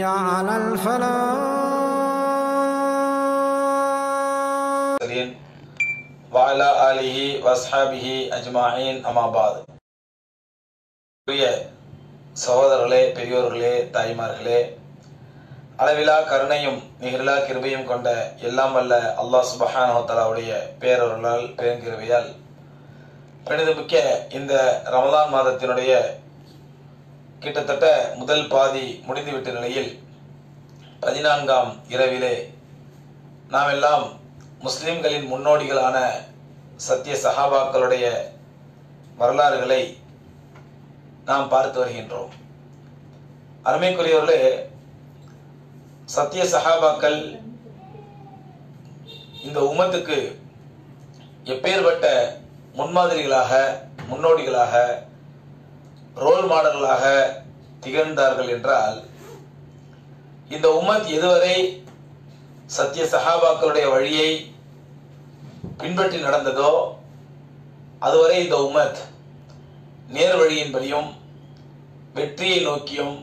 حي على الفلاح المرسلين وعلى آله وأصحابه أجمعين أما بعد பிரிய சகோதரர்களே பெரியோர்களே தாய்மார்களே அளவிலா கருணையும் நிகரிலா கிருபையும் கொண்ட எல்லாம் வல்ல அல்லாஹ் சுபஹானஹு தஆலாவுடைய பேரருளால் பெருங்கிருவையால் பெரிதுமிக்க இந்த ரமதான் மாதத்தினுடைய கிட்டத்தட்ட முதல் பாதி முடிந்துவிட்ட நிலையில் பதினான்காம் இரவிலே நாம் எல்லாம் முஸ்லிம்களின் முன்னோடிகளான சத்திய சஹாபாக்களுடைய வரலாறுகளை நாம் பார்த்து வருகின்றோம் அருமைக்குரியவர்களே சத்திய சஹாபாக்கள் இந்த உம்மத்துக்கு எப்பேற்பட்ட முன்மாதிரிகளாக முன்னோடிகளாக ரோல் மாடல்களாக திகழ்ந்தார்கள் என்றால் இந்த உம்மத் எதுவரை சத்திய சஹாபாக்களுடைய வழியை பின்பற்றி நடந்ததோ அதுவரை இந்த உம்மத் நேர் வழியின்படியும் வெற்றியை நோக்கியும்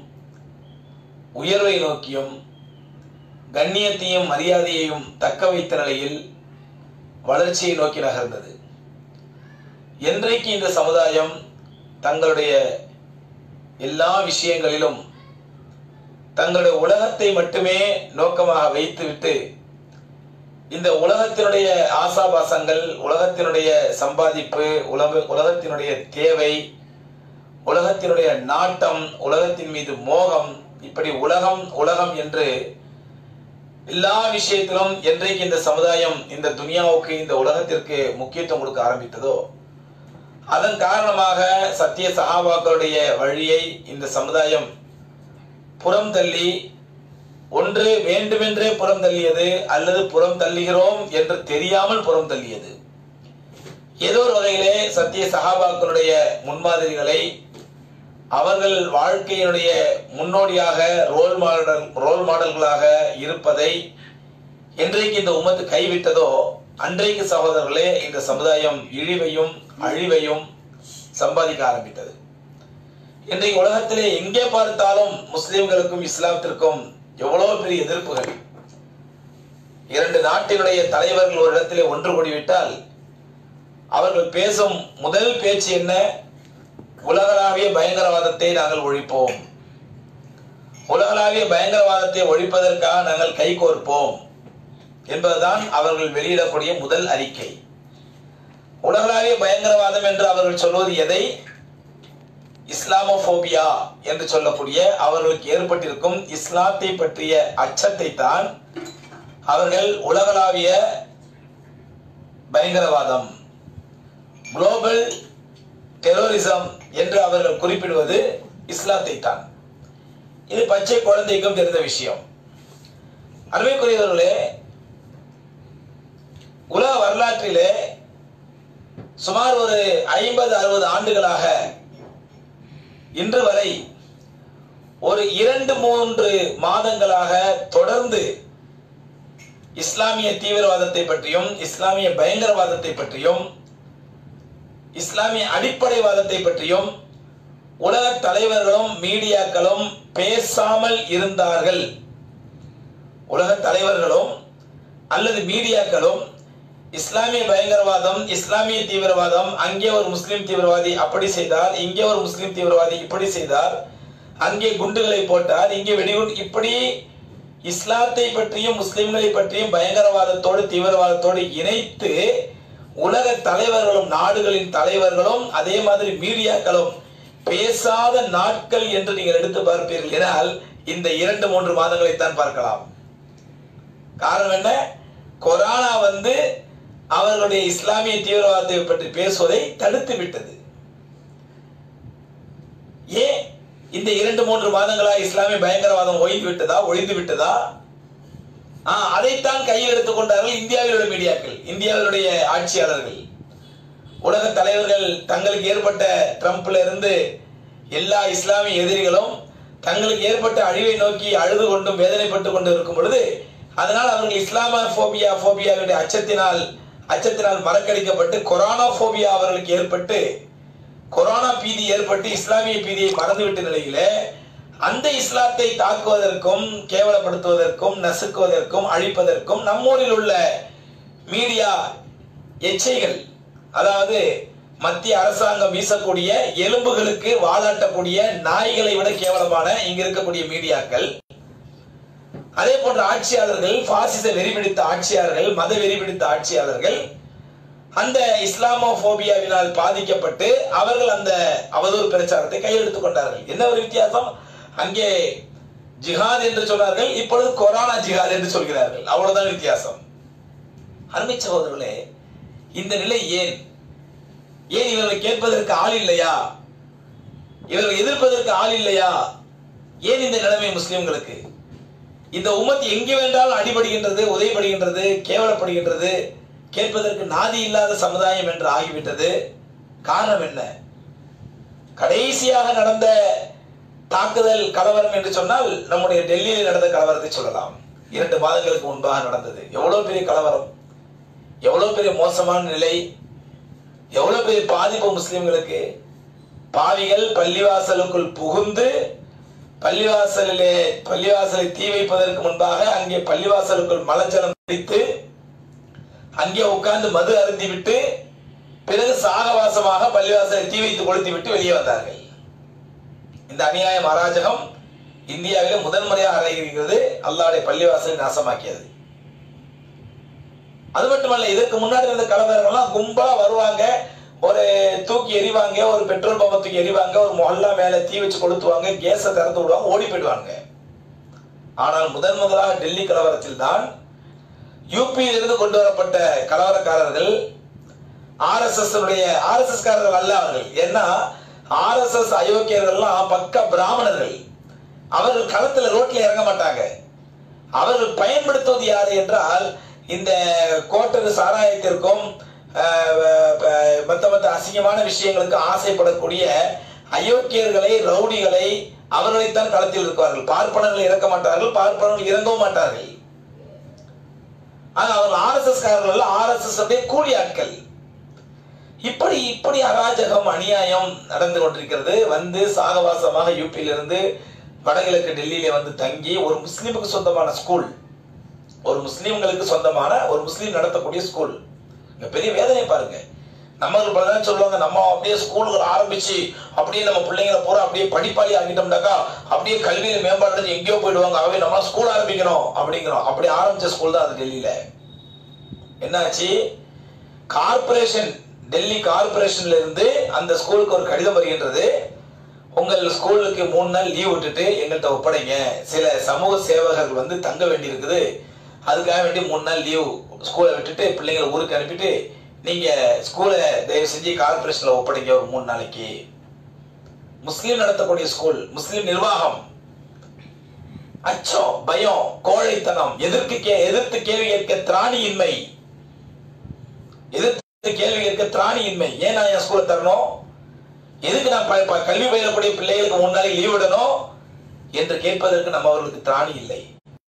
உயர்வை நோக்கியும் கண்ணியத்தையும் மரியாதையையும் தக்க வைத்த நிலையில் வளர்ச்சியை நோக்கி நகர்ந்தது என்றைக்கு இந்த சமுதாயம் தங்களுடைய எல்லா விஷயங்களிலும் தங்களுடைய உலகத்தை மட்டுமே நோக்கமாக வைத்துவிட்டு இந்த உலகத்தினுடைய ஆசாபாசங்கள் உலகத்தினுடைய சம்பாதிப்பு உலக உலகத்தினுடைய தேவை உலகத்தினுடைய நாட்டம் உலகத்தின் மீது மோகம் இப்படி உலகம் உலகம் என்று எல்லா விஷயத்திலும் என்றைக்கு இந்த சமுதாயம் இந்த துனியாவுக்கு இந்த உலகத்திற்கு முக்கியத்துவம் கொடுக்க ஆரம்பித்ததோ அதன் காரணமாக சத்திய சகாபாக்களுடைய வழியை இந்த சமுதாயம் புறம் தள்ளி ஒன்று வேண்டுமென்றே புறம் தள்ளியது அல்லது புறம் தள்ளுகிறோம் என்று தெரியாமல் புறம் தள்ளியது ஏதோ ஒரு வகையிலே சத்திய சகாபாக்களுடைய முன்மாதிரிகளை அவர்கள் வாழ்க்கையினுடைய முன்னோடியாக ரோல் மாடல் ரோல் மாடல்களாக இருப்பதை என்றைக்கு இந்த உம்மத்து கைவிட்டதோ அன்றைக்கு சகோதரர்களே இந்த சமுதாயம் இழிவையும் அழிவையும் சம்பாதிக்க ஆரம்பித்தது இன்றைக்கு உலகத்திலே எங்கே பார்த்தாலும் முஸ்லிம்களுக்கும் இஸ்லாமத்திற்கும் எவ்வளவு பெரிய எதிர்ப்புகள் இரண்டு நாட்டினுடைய தலைவர்கள் ஒரு இடத்திலே ஒன்று கூடிவிட்டால் அவர்கள் பேசும் முதல் பேச்சு என்ன உலகளாவிய பயங்கரவாதத்தை நாங்கள் ஒழிப்போம் உலகளாவிய பயங்கரவாதத்தை ஒழிப்பதற்காக நாங்கள் கைகோர்ப்போம் என்பதுதான் அவர்கள் வெளியிடக்கூடிய முதல் அறிக்கை உலகளாவிய பயங்கரவாதம் என்று அவர்கள் சொல்வது எதை இஸ்லாமோபோபியா என்று சொல்லக்கூடிய அவர்களுக்கு ஏற்பட்டிருக்கும் இஸ்லாத்தை பற்றிய அச்சத்தை தான் அவர்கள் உலகளாவிய பயங்கரவாதம் குளோபல் டெரோரிசம் என்று அவர்கள் குறிப்பிடுவது இஸ்லாத்தை தான் இது பச்சை குழந்தைக்கும் தெரிந்த விஷயம் அருமைக்குரியவர்களே உலக வரலாற்றிலே சுமார் ஒரு ஐம்பது அறுபது ஆண்டுகளாக இன்று வரை ஒரு இரண்டு மூன்று மாதங்களாக தொடர்ந்து இஸ்லாமிய தீவிரவாதத்தை பற்றியும் இஸ்லாமிய பயங்கரவாதத்தை பற்றியும் இஸ்லாமிய அடிப்படைவாதத்தை பற்றியும் உலக தலைவர்களும் மீடியாக்களும் பேசாமல் இருந்தார்கள் உலக தலைவர்களும் அல்லது மீடியாக்களும் இஸ்லாமிய பயங்கரவாதம் இஸ்லாமிய தீவிரவாதம் அங்கே ஒரு முஸ்லிம் தீவிரவாதி அப்படி செய்தார் இங்கே ஒரு முஸ்லிம் தீவிரவாதி இப்படி செய்தார் அங்கே குண்டுகளை போட்டார் இங்கே வெடிகுண்டு இப்படி இஸ்லாத்தை பற்றியும் முஸ்லிம்களை பற்றியும் பயங்கரவாதத்தோடு தீவிரவாதத்தோடு இணைத்து உலக தலைவர்களும் நாடுகளின் தலைவர்களும் அதே மாதிரி மீடியாக்களும் பேசாத நாட்கள் என்று நீங்கள் எடுத்து பார்ப்பீர்கள் என்றால் இந்த இரண்டு மூன்று மாதங்களை தான் பார்க்கலாம் காரணம் என்ன கொரோனா வந்து அவர்களுடைய இஸ்லாமிய தீவிரவாதத்தை பற்றி பேசுவதை தடுத்து விட்டது ஏன் இந்த இரண்டு மூன்று மாதங்களா இஸ்லாமிய பயங்கரவாதம் ஒழிந்து விட்டதா ஒழிந்து விட்டதா ஆ, அதைத்தான் கையில் எடுத்துக் கொண்டார்கள் இந்தியாவிலுடைய மீடியாக்கள் இந்தியாவிலுடைய ஆட்சியாளர்கள் உலக தலைவர்கள் தங்களுக்கு ஏற்பட்ட ட்ரம்ப்ல இருந்து எல்லா இஸ்லாமிய எதிரிகளும் தங்களுக்கு ஏற்பட்ட அழிவை நோக்கி அழுது கொண்டும் வேதனைப்பட்டு கொண்டு இருக்கும் பொழுது அதனால் அவர்கள் இஸ்லாம போபியா போபியாவுடைய அச்சத்தினால் அச்சத்தினால் மறக்கடிக்கப்பட்டு கொரோனா போபியா அவர்களுக்கு ஏற்பட்டு கொரோனா பீதி ஏற்பட்டு இஸ்லாமிய பீதியை மறந்துவிட்ட நிலையில அந்த இஸ்லாத்தை தாக்குவதற்கும் கேவலப்படுத்துவதற்கும் நசுக்குவதற்கும் அழிப்பதற்கும் நம்மூரில் உள்ள மீடியா எச்சைகள் அதாவது மத்திய அரசாங்கம் வீசக்கூடிய எலும்புகளுக்கு வாலாட்டக்கூடிய நாய்களை விட கேவலமான இங்க இருக்கக்கூடிய மீடியாக்கள் அதே போன்ற ஆட்சியாளர்கள் பாசிச வெறி பிடித்த ஆட்சியாளர்கள் மத வெறி பிடித்த ஆட்சியாளர்கள் அந்த இஸ்லாமோபோபியாவினால் பாதிக்கப்பட்டு அவர்கள் அந்த அவதூறு பிரச்சாரத்தை கையெழுத்துக் கொண்டார்கள் என்ன ஒரு வித்தியாசம் அங்கே ஜிஹாத் என்று சொன்னார்கள் இப்பொழுது கொரோனா ஜிஹாத் என்று சொல்கிறார்கள் அவ்வளவுதான் வித்தியாசம் அருமை சகோதரர்களே இந்த நிலை ஏன் ஏன் இவர்களை கேட்பதற்கு ஆள் இல்லையா இவர்களை எதிர்ப்பதற்கு ஆள் இல்லையா ஏன் இந்த நிலைமை முஸ்லிம்களுக்கு இந்த உம்மத் எங்கே வேண்டாலும் அடிபடுகின்றது உதயப்படுகின்றது கேவலப்படுகின்றது கேட்பதற்கு நாதி இல்லாத சமுதாயம் என்று ஆகிவிட்டது காரணம் என்ன கடைசியாக நடந்த தாக்குதல் கலவரம் என்று சொன்னால் நம்முடைய டெல்லியில் நடந்த கலவரத்தை சொல்லலாம் இரண்டு மாதங்களுக்கு முன்பாக நடந்தது எவ்வளவு பெரிய கலவரம் எவ்வளவு பெரிய மோசமான நிலை எவ்வளவு பெரிய பாதிப்பு முஸ்லிம்களுக்கு பாவிகள் பள்ளிவாசலுக்குள் புகுந்து பள்ளிவாசலிலே பள்ளிவாசலை தீ வைப்பதற்கு முன்பாக அங்கே பள்ளிவாசலுக்குள் மலஜலம் பிடித்து அங்கே உட்கார்ந்து மது அருந்திவிட்டு பிறகு சாகவாசமாக பள்ளிவாசலை தீ வைத்து கொளுத்தி விட்டு வெளியே வந்தார்கள் இந்த அநியாயம் அராஜகம் இந்தியாவிலே முதன்முறையாக அரங்கிறது அல்லாடைய பள்ளிவாசலை நாசமாக்கியது அது மட்டுமல்ல இதற்கு முன்னாடி இருந்த கலவரங்கள்லாம் கும்பலா வருவாங்க ஒரு தூக்கி எறிவாங்க ஒரு பெட்ரோல் பம்பை தூக்கி எறிவாங்க ஒரு மொஹல்லா மேல தீ வச்சு கொளுத்துவாங்க கேஸை திறந்து விடுவாங்க ஓடி போயிடுவாங்க ஆனால் முதன் முதலாக டெல்லி கலவரத்தில் தான் யூபியில் இருந்து கொண்டு வரப்பட்ட கலவரக்காரர்கள் ஆர்எஸ்எஸ் ஆர்எஸ்எஸ் காரர்கள் அல்ல அவர்கள் ஏன்னா ஆர்எஸ்எஸ் அயோக்கியர்கள்லாம் பக்க பிராமணர்கள் அவர்கள் களத்துல ரோட்ல இறங்க மாட்டாங்க அவர்கள் பயன்படுத்துவது யாரு என்றால் இந்த கோட்டரு சாராயத்திற்கும் அஹ், அஹ், மத்த மத்த அசிங்கமான விஷயங்களுக்கு ஆசைப்படக்கூடிய அயோக்கியர்களை ரவுடிகளை அவர்களைத்தான் களத்தில் இருப்பார்கள் பார்ப்பனர்கள் இறக்க மாட்டார்கள் பார்ப்பனர்கள் இறங்கவும் மாட்டார்கள் ஆனா அவர்கள் ஆர்எஸ்எஸ் காரர்கள் ஆர்எஸ்எஸ் உடைய கூலி ஆட்கள் இப்படி இப்படி அராஜகம் அநியாயம் நடந்து கொண்டிருக்கிறது வந்து சாகவாசமாக யூபியில இருந்து வடகிழக்கு டெல்லியில வந்து தங்கி ஒரு முஸ்லிமுக்கு சொந்தமான ஸ்கூல் ஒரு முஸ்லிம்களுக்கு சொந்தமான ஒரு முஸ்லீம் நடத்தக்கூடிய ஸ்கூல் இங்க பெரிய வேதனை பாருங்க நம்மளுக்கு பலதான் சொல்லுவாங்க நம்ம அப்படியே ஸ்கூலுக்கு ஆரம்பிச்சு அப்படியே நம்ம பிள்ளைங்களை பூரா அப்படியே படிப்பாளி ஆகிட்டோம்னாக்கா அப்படியே கல்வியில மேம்பாடு அடைஞ்சு எங்கேயோ போயிடுவாங்க ஆகவே நம்ம ஸ்கூல் ஆரம்பிக்கணும் அப்படிங்கிறோம் அப்படி ஆரம்பிச்ச ஸ்கூல் தான் அது டெல்லியில என்னாச்சு கார்பரேஷன் டெல்லி கார்பரேஷன்ல இருந்து அந்த ஸ்கூலுக்கு ஒரு கடிதம் வருகின்றது உங்கள் ஸ்கூலுக்கு மூணு நாள் லீவ் விட்டுட்டு எங்கள்கிட்ட ஒப்படைங்க சில சமூக சேவகர்கள் வந்து தங்க வேண்டி இருக்குது அதுக்காக வேண்டி மூணு நாள் லீவ் ஸ்கூலை விட்டுட்டு பிள்ளைங்களை ஊருக்கு அனுப்பிட்டு நீங்க ஸ்கூலை தயவு செஞ்சு கார்பரேஷன்ல ஒப்படைங்க ஒரு மூணு நாளைக்கு முஸ்லீம் நடத்தக்கூடிய ஸ்கூல் முஸ்லீம் நிர்வாகம் அச்சம் பயம் கோழைத்தனம் எதிர்க்கு கே- எதிர்த்து கேள்வி கேட்க திராணியின்மை எதிர்த்து கேள்வி கேட்க திராணியின்மை ஏன் நான் என் ஸ்கூல்ல தரணும் எதுக்கு நான் ப- ப- கல்வி பயிலக்கூடிய பிள்ளைகளுக்கு மூணு நாளைக்கு லீவ் விடணும் என்று கேட்பதற்கு நம்ம அவர்களுக்கு திராணி இல்லை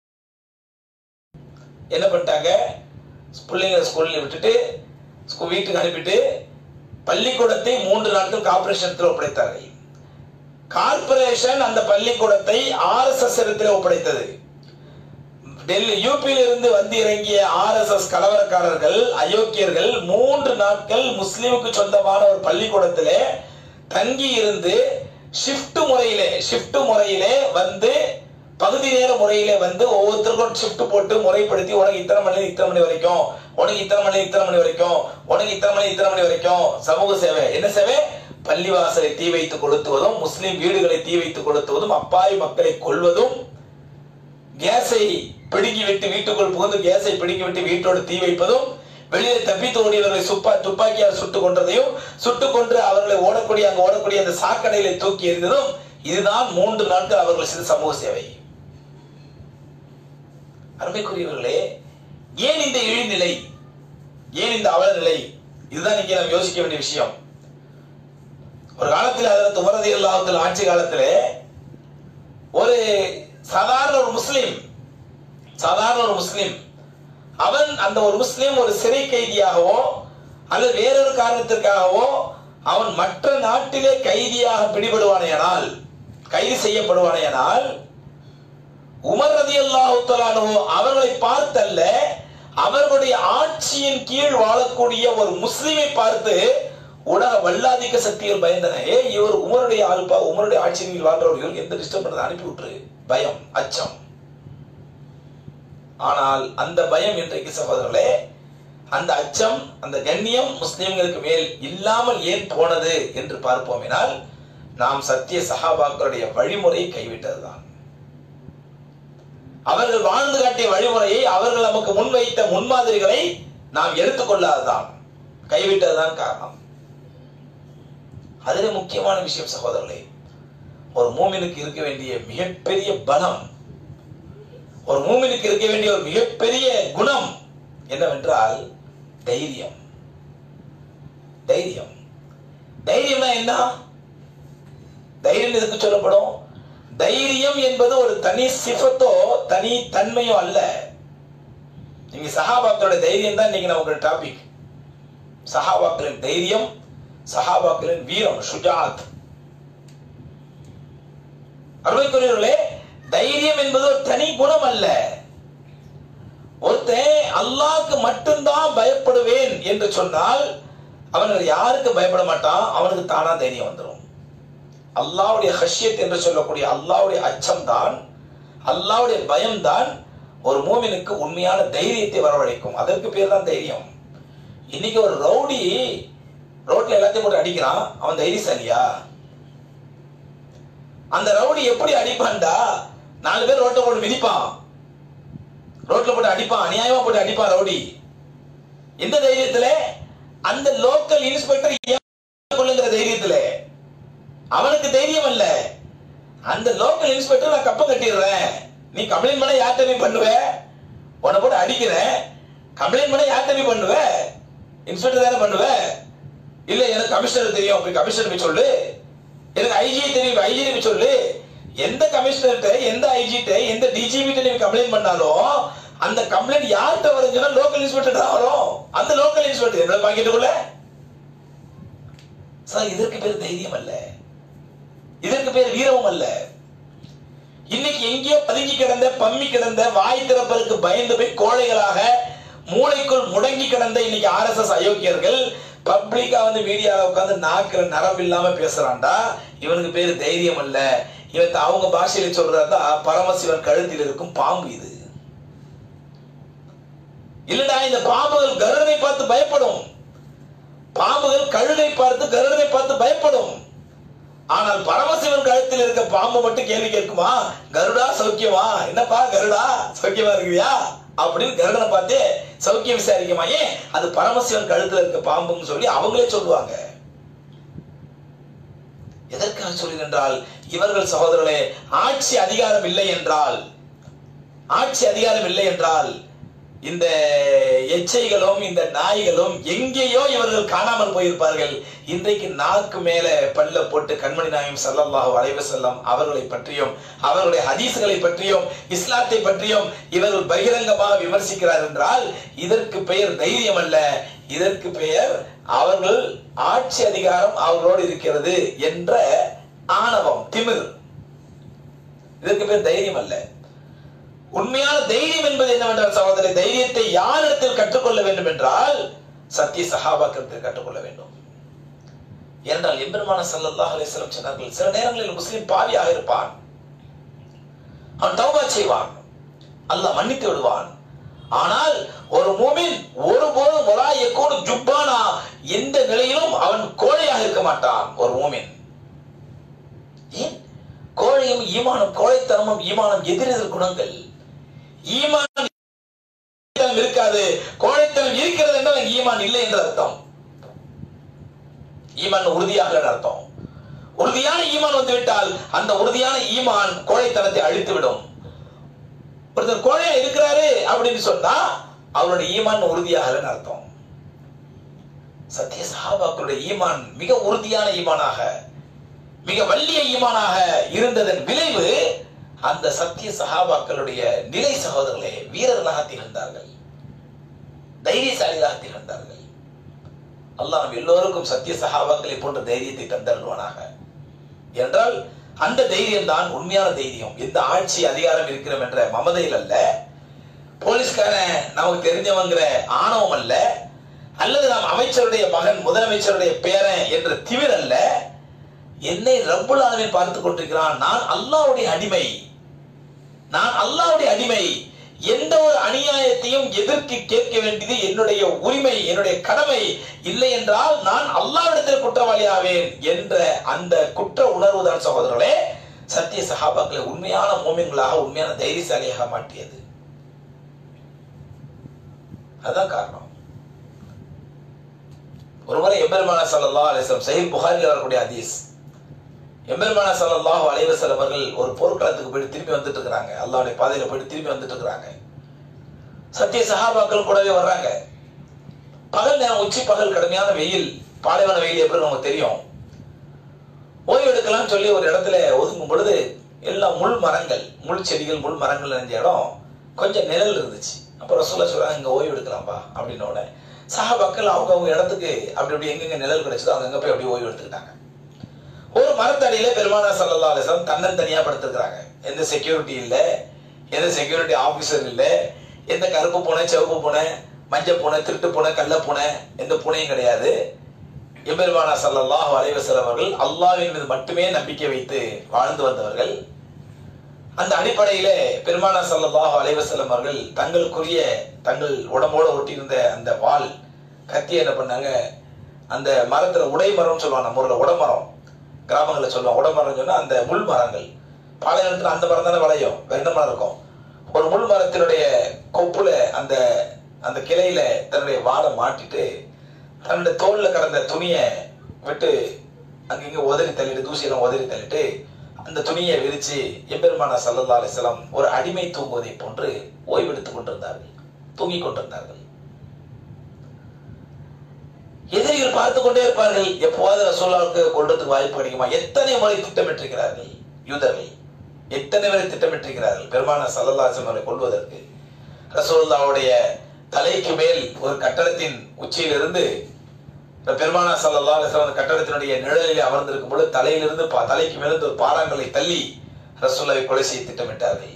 என்ன பண்ணிட்டாங்க பிள்ளைங்களை ஸ்கூல்ல விட்டுட்டு ஸ்கூல் வீட்டுக்கு அனுப்பிட்டு பள்ளிக்கூடத்தை மூன்று நாட்கள் கார்பரேஷனத்தில் ஒப்படைத்தார்கள் கார்பரேஷன் அந்த பள்ளிக்கூடத்தை ஆர்எஸ்எஸ் இடத்தில் ஒப்படைத்தது டெல்லி யூபியில் இருந்து வந்து இறங்கிய ஆர்எஸ்எஸ் கலவரக்காரர்கள் அயோக்கியர்கள் மூன்று நாட்கள் முஸ்லிமுக்கு சொந்தமான ஒரு பள்ளிக்கூடத்திலே தங்கி இருந்து ஷிஃப்ட் முறையிலே ஷிஃப்ட் முறையிலே வந்து பகுதி நேர முறையிலே வந்து ஒவ்வொருத்தருக்கும் ஷிஃப்ட் போட்டு முறைப்படுத்தி உனக்கு இத்தனை மணி இத்தனை மணி வரைக்கும் உனக்கு இத்தனை மணி இத்தனை மணி வரைக்கும் உனக்கு இத்தனை மணி இத்தனை மணி வரைக்கும் சமூக சேவை என்ன சேவை பள்ளிவாசலை தீ வைத்து கொளுத்துவதும் முஸ்லிம் வீடுகளை தீ வைத்து கொளுத்துவதும் அப்பாவி மக்களை கொல்வதும் கேஸை பிடுங்கி விட்டு வீட்டுக்குள் புகுந்து கேஸை பிடுங்கி விட்டு வீட்டோடு தீ வைப்பதும் வெளியே தப்பித்து ஓடியவர்களை சுப்பா துப்பாக்கியால் சுட்டுக் கொன்றதையும் சுட்டுக் கொன்று அவர்களை ஓடக்கூடிய அங்கு ஓடக்கூடிய அந்த சாக்கடையில தூக்கி எறிந்ததும் இதுதான் மூன்று நாட்கள் அவர்கள் செய்த சமூக சேவை அருமைக்குரியவர்களே ஏன் இந்த இழிநிலை ஏன் இந்த அவல நிலை இதுதான் இங்கே நாம் யோசிக்க வேண்டிய விஷயம் ஒரு காலத்தில் அதற்கு உமரதி அல்லாஹத்தில் ஆட்சி காலத்திலே ஒரு சாதாரண ஒரு முஸ்லிம் சாதாரண ஒரு முஸ்லிம் அவன் அந்த ஒரு முஸ்லிம் ஒரு சிறை கைதியாகவோ அல்லது வேறொரு காரணத்திற்காகவோ அவன் மற்ற நாட்டிலே கைதியாக பிடிபடுவானேயானால் கைது செய்யப்படுவானேயானால் உமர் ரதி அல்லாஹு அவர்களை பார்த்தல்ல அவர்களுடைய ஆட்சியின் கீழ் வாழக்கூடிய ஒரு முஸ்லிமை பார்த்து உலக வல்லாதிக்க சக்திகள் பயந்தன ஏ இவர் உமருடைய ஆள்பா உமருடைய ஆட்சியின் கீழ் வாழ்றவர்கள் எந்த டிஸ்டர்ப் பண்ணதை அனுப்பி விட்டுரு பயம் அச்சம் ஆனால் அந்த பயம் இன்றைக்கு சகோதரர்களே அந்த அச்சம் அந்த கண்ணியம் முஸ்லிம்களுக்கு மேல் இல்லாமல் ஏன் போனது என்று பார்ப்போமேனால் நாம் சத்திய சஹாபாக்களுடைய வழிமுறையை கைவிட்டதுதான் அவர்கள் வாழ்ந்து காட்டிய வழிமுறையை அவர்கள் நமக்கு முன்வைத்த முன்மாதிரிகளை நாம் எடுத்துக்கொள்ளாததான் கைவிட்டதுதான் காரணம் அதிலே முக்கியமான விஷயம் சகோதரர்களே ஒரு மூமினுக்கு இருக்க வேண்டிய மிகப்பெரிய பலம் ஒரு மூமினுக்கு இருக்க வேண்டிய ஒரு மிகப்பெரிய குணம் என்னவென்றால் தைரியம் தைரியம் தைரியம்னா என்ன தைரியம் எதுக்கு சொல்லப்படும் தைரியம் என்பது ஒரு தனி சிஃபத்தோ தனி தன்மையோ அல்ல நீங்க சஹாபாக்களோட தைரியம் தான் இன்னைக்கு நமக்கு டாபிக் சஹாபாக்களின் தைரியம் சஹாபாக்களின் வீரம் ஷுஜாத் அருமைக்குரியவர்களே தைரியம் என்பது ஒரு தனி குணம் அல்ல ஒருத்தன் அல்லாஹ்க்கு மட்டும்தான் பயப்படுவேன் என்று சொன்னால் அவன் யாருக்கு பயப்பட மாட்டான் அவனுக்கு தானா தைரியம் வந்துடும் அல்லாவுடைய ஹஷ்யத் என்று சொல்லக்கூடிய அல்லாவுடைய அச்சம் தான் அல்லாவுடைய பயம் தான் ஒரு மூமினுக்கு உண்மையான தைரியத்தை வரவழைக்கும் அதற்கு பேர் தான் தைரியம் இன்னைக்கு ஒரு ரவுடி ரோட்ல எல்லாத்தையும் போட்டு அடிக்கிறான் அவன் தைரியசாலியா அந்த ரவுடி எப்படி அடிப்பான்டா நாலு பேர் ரோட்டை போட்டு மிதிப்பான் ரோட்ல போட்டு அடிப்பான் அநியாயமா போட்டு அடிப்பான் ரவுடி எந்த தைரியத்துல அந்த லோக்கல் இன்ஸ்பெக்டர் கொள்ளுங்கிற தைரியத்துல அவனுக்கு தைரியம் அல்ல அந்த லோக்கல் இன்ஸ்பெக்டர் நான் கப்பம் கட்டிடுறேன் நீ கம்ப்ளைண்ட் பண்ண யார்கிட்ட போய் பண்ணுவ உன்னை போட்டு அடிக்கிறேன் கம்ப்ளைண்ட் பண்ண யார்கிட்ட போய் பண்ணுவ இன்ஸ்பெக்டர் தானே பண்ணுவ இல்ல எனக்கு கமிஷனர் தெரியும் போய் கமிஷனர் போய் சொல்லு எனக்கு ஐஜி தெரியும் ஐஜி போய் சொல்லு எந்த கமிஷனர்கிட்ட எந்த ஐஜிட்ட எந்த டிஜிபிட்ட நீங்க கம்ப்ளைண்ட் பண்ணாலும் அந்த கம்ப்ளைண்ட் யார்கிட்ட வருதுன்னா லோக்கல் இன்ஸ்பெக்டர் தான் வரும் அந்த லோக்கல் இன்ஸ்பெக்டர் என்னோட பாக்கெட்டுக்குள்ள சார் இதற்கு பேர் தைரியம் அல்ல இதற்கு பேர் வீரமும் அல்ல இன்னைக்கு எங்கேயோ பதுங்கி கிடந்த பம்மி கிடந்த வாய் திறப்பதற்கு பயந்து போய் கோழைகளாக மூளைக்குள் முடங்கி கிடந்த இன்னைக்கு ஆர்எஸ்எஸ் அயோக்கியர்கள் பப்ளிக்கா வந்து மீடியால உட்கார்ந்து நாக்குல நரம்பு இல்லாம பேசுறான்டா இவனுக்கு பேரு தைரியம் அல்ல இவன் அவங்க பாஷையில சொல்றதா பரமசிவன் கழுத்தில் இருக்கும் பாம்பு இது இல்லடா இந்த பாம்புகள் கருடனை பார்த்து பயப்படும் பாம்புகள் கழுதை பார்த்து கருடனை பார்த்து பயப்படும் ஆனால் பரமசிவன் கழுத்தில் இருக்க பாம்பு மட்டும் கேள்வி கேட்குமா கருடா சௌக்கியமா என்னப்பா கருடா சௌக்கியமா இருக்கிறியா அப்படின்னு கருடனை பார்த்து சௌக்கியம் விசாரிக்குமா ஏன் அது பரமசிவன் கழுத்துல இருக்க பாம்புன்னு சொல்லி அவங்களே சொல்லுவாங்க எதற்காக சொல்கிறேன் இவர்கள் சகோதரர்களே ஆட்சி அதிகாரம் இல்லை என்றால் ஆட்சி அதிகாரம் இல்லை என்றால் இந்த எச்சைகளும் இந்த நாய்களும் எங்கேயோ இவர்கள் காணாமல் போயிருப்பார்கள் இன்றைக்கு நாக்கு மேல பல்ல போட்டு கண்மணி நாயம் சல்லல்லாஹு அலைவ செல்லம் அவர்களை பற்றியும் அவர்களுடைய ஹதீசுகளை பற்றியும் இஸ்லாத்தை பற்றியும் இவர்கள் பகிரங்கமாக விமர்சிக்கிறார் என்றால் இதற்கு பெயர் தைரியம் அல்ல இதற்கு பெயர் அவர்கள் ஆட்சி அதிகாரம் அவர்களோடு இருக்கிறது என்ற ஆணவம் திமிர் இதற்கு பேர் தைரியம் அல்ல உண்மையான தைரியம் என்பது என்னவென்றால் சகோதரி தைரியத்தை யாரிடத்தில் கற்றுக்கொள்ள வேண்டும் என்றால் சத்திய சஹாபாக்கிடத்தில் கற்றுக்கொள்ள வேண்டும் என்றால் எம்பெருமான சல்லல்லாஹு அலைஹி வஸல்லம் சொன்னார்கள் சில நேரங்களில் முஸ்லிம் பாவியாக இருப்பான் அவன் தௌபா செய்வான் அல்லாஹ் மன்னித்து விடுவான் ஆனால் ஒரு மூமின் ஒருபோதும் ஒலா எக்கோடு ஜுப்பானா எந்த நிலையிலும் அவன் கோழையாக இருக்க மாட்டான் ஒரு மூமின் ஏன் கோழையும் ஈமானும் கோழைத்தனமும் ஈமானும் எதிரெதிர் குணங்கள் ஈமான் இருக்காது கோழைத்தனம் இருக்கிறது என்றால் ஈமான் இல்லை என்று அர்த்தம் ஈமான் உறுதியாக அர்த்தம் உறுதியான ஈமான் வந்து விட்டால் அந்த உறுதியான ஈமான் கோழைத்தனத்தை அழித்து விடும் ஒருத்தர் கோழையா இருக்கிறாரு அப்படின்னு சொன்னா அவருடைய ஈமான் உறுதியாக அர்த்தம் சத்திய சஹாபாக்களுடைய ஈமான் மிக உறுதியான ஈமானாக மிக வள்ளிய ஈமானாக இருந்ததன் விளைவு அந்த சத்திய சஹாபாக்களுடைய நிலை சகோதரர்களே வீரர்களாக திகழ்ந்தார்கள் தைரியசாலிகளாக திகழ்ந்தார்கள் அல்லாஹ் நம் எல்லோருக்கும் சத்திய சஹாபாக்களை போன்ற தைரியத்தை தந்தருவானாக என்றால் அந்த தைரியம் தான் உண்மையான தைரியம் எந்த ஆட்சி அதிகாரம் இருக்கிறோம் என்ற மமதையில் அல்ல போலீஸ்காரன் நமக்கு தெரிஞ்சவங்கிற ஆணவம் அல்ல அல்லது நாம் அமைச்சருடைய மகன் முதலமைச்சருடைய பேரன் என்ற திமிர் அல்ல என்னை ரப்புல் ஆலமீன் பார்த்துக் கொண்டிருக்கிறான் நான் அல்லாஹ்வுடைய அடிமை நான் அல்லாஹ்வுடைய அடிமை எந்த ஒரு அநியாயத்தையும் எதிர்த்து கேட்க வேண்டியது என்னுடைய உரிமை என்னுடைய கடமை இல்லை என்றால் நான் அல்லாவிடத்தில் குற்றவாளி ஆவேன் என்ற அந்த குற்ற உணர்வு தான் சகோதரர்களே சத்திய சகாபாக்களை உண்மையான மோமின்களாக உண்மையான தைரியசாலியாக மாற்றியது அதான் காரணம் ஒருமுறை எம்பெருமான சல்லா அலிஸ்லாம் சஹீல் புகாரில் வரக்கூடிய ஹதீஸ் எம்பெருமான சல்லல்லாஹு அலைஹி வஸல்லம் அவர்கள் ஒரு போர்க்களத்துக்கு போயிட்டு திரும்பி வந்துட்டு இருக்கிறாங்க அல்லாஹ்வுடைய பாதையில போயிட்டு திரும்பி வந்துட்டு இருக்கிறாங்க சத்திய சஹாபாக்கள் கூடவே வர்றாங்க பகல் நேரம் உச்சி பகல் கடுமையான வெயில் பாலைவன வெயில் எப்படி நமக்கு தெரியும் ஓய்வு எடுக்கலாம்னு சொல்லி ஒரு இடத்துல ஒதுங்கும் பொழுது எல்லாம் முள் மரங்கள் முள் செடிகள் முள் மரங்கள் நிறைஞ்ச இடம் கொஞ்சம் நிழல் இருந்துச்சு அப்போ ரசூலா சொல்றாங்க இங்க ஓய்வு எடுக்கலாம்பா அப்படின்னு உடனே சஹாபாக்கள் அவங்க அவங்க இடத்துக்கு அப்படி அப்படி எங்கெங்க நிழல் கிடைச்சதோ அங்கங்க போய் அப்படியே ஓய்வு எடுத்துக்கிட்டாங்க ஒரு மரத்தடியில பெருமானா சல்லா அலிஸ்லாம் தன்னன் தனியா படுத்திருக்கிறாங்க எந்த செக்யூரிட்டி இல்ல எந்த செக்யூரிட்டி ஆபீசர் இல்ல எந்த கருப்பு பூனை சிவப்பு பூனை மஞ்சள் பூனை திருட்டு பூனை கள்ள பூனை எந்த பூனையும் கிடையாது எம்பெருமானா சல்லல்லாஹு அலைஹி வஸல்லம் அவர்கள் அல்லாஹ்வின் மீது மட்டுமே நம்பிக்கை வைத்து வாழ்ந்து வந்தவர்கள் அந்த அடிப்படையிலே பெருமானா சல்லல்லாஹு அலைஹி வஸல்லம் அவர்கள் தங்களுக்குரிய தங்கள் உடம்போட ஒட்டியிருந்த அந்த வாள் கத்தி என்ன பண்ணாங்க அந்த மரத்துல உடை மரம்னு சொல்லுவாங்க நம்ம ஊர்ல உடமரம் கிராமங்களில் சொல்லுவாங்க உடமரம் சொன்னா அந்த முள் மரங்கள் பாலைவனத்துல அந்த மரம் தானே விளையும் வேற என்ன மரம் இருக்கும் ஒரு முள் மரத்தினுடைய கொப்புல அந்த அந்த கிளையில தன்னுடைய வாழை மாட்டிட்டு தன்னுடைய தோல்ல கடந்த துணியை விட்டு அங்கங்க உதறி தள்ளிட்டு தூசியெல்லாம் உதறி தள்ளிட்டு அந்த துணியை விரிச்சு எம்பெருமானா சல்லல்லா அலிஸ்லாம் ஒரு அடிமை தூங்குவதை போன்று ஓய்வெடுத்துக் கொண்டிருந்தார்கள் தூங்கிக் கொண்டிருந்தார்கள் எதிரிகள் பார்த்து கொண்டே இருப்பார்கள் எப்போவாது ரசோல்லாவுக்கு கொள்றதுக்கு வாய்ப்பு கிடைக்குமா எத்தனை முறை திட்டமிட்டிருக்கிறார்கள் யூதர்கள் எத்தனை முறை திட்டமிட்டிருக்கிறார்கள் பெருமான சல்லல்லாசம் அவரை கொள்வதற்கு ரசோல்லாவுடைய தலைக்கு மேல் ஒரு கட்டடத்தின் உச்சியிலிருந்து பெருமானா சல்லல்லா அலிஸ்லாம் அந்த கட்டடத்தினுடைய நிழலில் அமர்ந்திருக்கும் பொழுது தலையிலிருந்து பா- தலைக்கு மேலிருந்து ஒரு பாறாங்களை தள்ளி ரசூல்லாவை கொலை செய்ய திட்டமிட்டார்கள்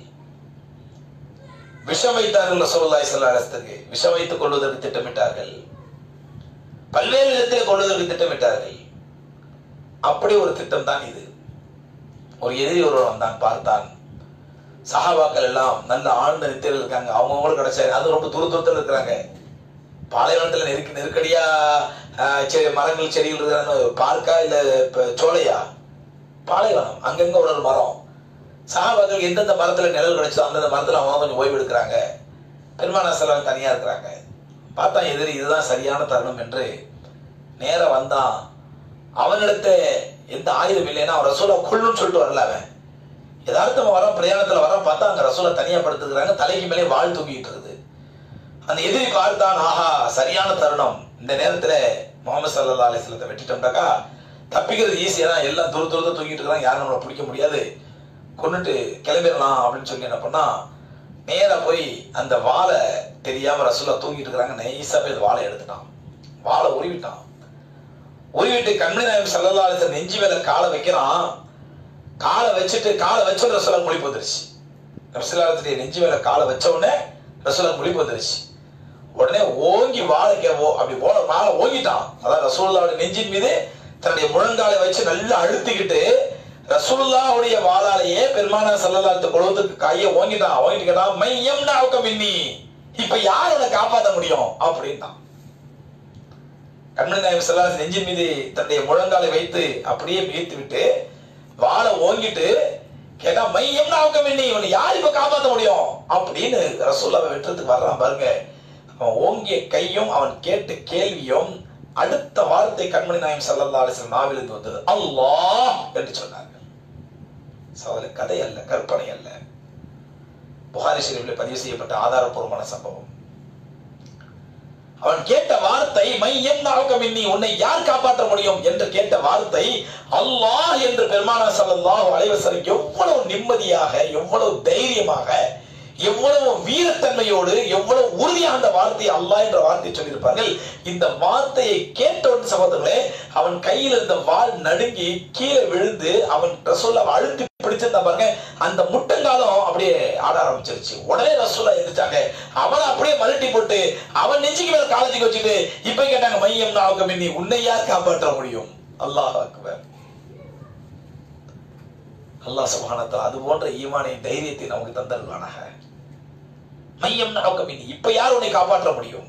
விஷம் வைத்தார்கள் ரசூலுல்லாஹி ஸல்லல்லாஹு அலைஹி வஸல்லத்துக்கு விஷம் வைத்துக் கொள்வதற்கு திட்டமிட்டார்கள் பல்வேறு விதத்தில் கொள்வதற்கு திட்டமிட்டார்கள் அப்படி ஒரு திட்டம் தான் இது ஒரு எதிரி ஒருவன் வந்தான் பார்த்தான் சஹாபாக்கள் எல்லாம் நல்ல ஆழ்ந்த நித்திரையில் இருக்காங்க அவங்கவுங்களும் கிடைச்சாரு அது ரொம்ப தூர தூரத்தில் இருக்கிறாங்க பாலைவனத்துல நெருக்கி நெருக்கடியா ஆஹ், செ- மரங்கள் செடிகள் இருக்கிறாங்க பார்க்கா இல்ல இப்ப சோலையா பாலைவனம் அங்கங்க ஒரு ஒரு மரம் சஹாபாக்கள் எந்தெந்த மரத்துல நிழல் கிடைச்சதோ அந்தந்த மரத்துல அவங்க கொஞ்சம் ஓய்வு எடுக்கிறாங்க பெருமானா செலவன் தனியா இருக்கிறாங்க பார்த்தா எதிரி இதுதான் சரியான தருணம் என்று நேரா வந்தான் அவனிடத்த எந்த ஆயுதம் இல்லைன்னா அவன் ரசூலா கொள்ளுன்னு சொல்லிட்டு வரல அவன் யதார்த்தமா வர பிரயாணத்துல வர பார்த்தா அங்க ரசூலா தனியா படுத்துக்கிறாங்க தலைக்கு மேலே வாழ் தூக்கிட்டு இருக்குது அந்த எதிரி பார்த்தான் ஆஹா சரியான தருணம் இந்த நேரத்துல முகமது சல்லா அலிஸ்லத்தை வெட்டிட்டோம்னாக்கா தப்பிக்கிறது ஈஸியா தான் எல்லாம் தூர தூரத்தை தூக்கிட்டு இருக்காங்க யாரும் நம்மளை பிடிக்க முடியாது கொண்டுட்டு கிளம்பிடலாம் அப்படின்னு சொல்லி என்ன பண்ணா நேரா போய் அந்த வாளை தெரியாம ரசூலா தூங்கிட்டு இருக்கிறாங்க நைஸா போய் அந்த வாளை எடுத்துட்டான் வாளை உருவிட்டான் உருவிட்டு கண்மணி நாயகம் சல்லல்லா அலிஸ்லாம் நெஞ்சு மேல காலை வைக்கிறான் காலை வச்சுட்டு காலை வச்ச ரசூலா முழிப்பு வந்துருச்சு ரசூலாத்துடைய நெஞ்சு மேல காலை வச்ச உடனே ரசூலா முழிப்பு வந்துருச்சு உடனே ஓங்கி வாழை கேவோ அப்படி போல வாழை ஓங்கிட்டான் அதான் ரசூலுல்லாவுடைய நெஞ்சின் மீது தன்னுடைய முழங்காலை வச்சு நல்லா அழுத்திக்கிட்டு ரசூலுல்லாவுடைய வாளாலேயே பெருமானா சல்லல்லாத்து குழுவத்துக்கு கையை ஓங்கிட்டான் ஓங்கிட்டு கேட்டான் மையம் நாவுக்க மின்னி இப்ப யார் உன்னை காப்பாத்த முடியும் அப்படின்ட்டான் கண்மணி நாயகம் செல்லாஸ் நெஞ்சின் மீது தன்னுடைய முழங்காலை வைத்து அப்படியே மீத்து விட்டு வாளை ஓங்கிட்டு கேட்டா மையம் நாவுக்க மின்னி இவனை யார் இப்ப காப்பாத்த முடியும் அப்படின்னு ரசூல்லாவை வெட்டுறதுக்கு வர்றான் பாருங்க அவன் ஓங்கிய கையும் அவன் கேட்ட கேள்வியும் அடுத்த வார்த்தை கண்மணி நாயம் சல்லல்லா அலிஸ்லாம் நாவிலிருந்து வந்தது அல்லாஹ் என்று சொன்னார்கள் சோதனை கதை அல்ல கற்பனை அல்ல புகாரி ஷெரீஃபில் பதிவு செய்யப்பட்ட ஆதாரப்பூர்வமான சம்பவம் அவன் கேட்ட வார்த்தை மையம் நாவுக்கமின்னி உன்னை யார் காப்பாற்ற முடியும் என்று கேட்ட வார்த்தை அல்லாஹ் என்று பெருமானா ஸல்லல்லாஹு அலைஹி வஸல்லம் எவ்வளவு நிம்மதியாக எவ்வளவு தைரியமாக எவ்வளவு வீரத்தன்மையோடு எவ்வளவு உறுதியாக அந்த வார்த்தையை அல்லாஹ் என்ற வார்த்தையை சொல்லியிருப்பார்கள் இந்த வார்த்தையை கேட்டவுடன் சகோதரர்களே அவன் கையில் இருந்த வாள் நடுங்கி கீழே விழுந்து அவன் ரசூல்லா அழுத்தி பிடிச்சிருந்தா பாருங்க அந்த முட்டங்காலம் அப்படியே ஆட ஆரம்பிச்சிருச்சு உடனே ரசூல்லா எந்திரிச்சாங்க அவனை அப்படியே மலட்டி போட்டு அவன் நெஞ்சுக்கு மேல காலத்துக்கு வச்சுட்டு இப்ப கேட்டாங்க மையம் நாவுக்கு நீ உன்னை யார் காப்பாற்ற முடியும் அல்லாஹ் அக்பர் அல்லாஹ் சுபஹானத்தால் அது போன்ற ஈமானை தைரியத்தை நமக்கு தந்தருவானாக மையம் நோக்கம் இனி இப்ப யார் உன்னை காப்பாற்ற முடியும்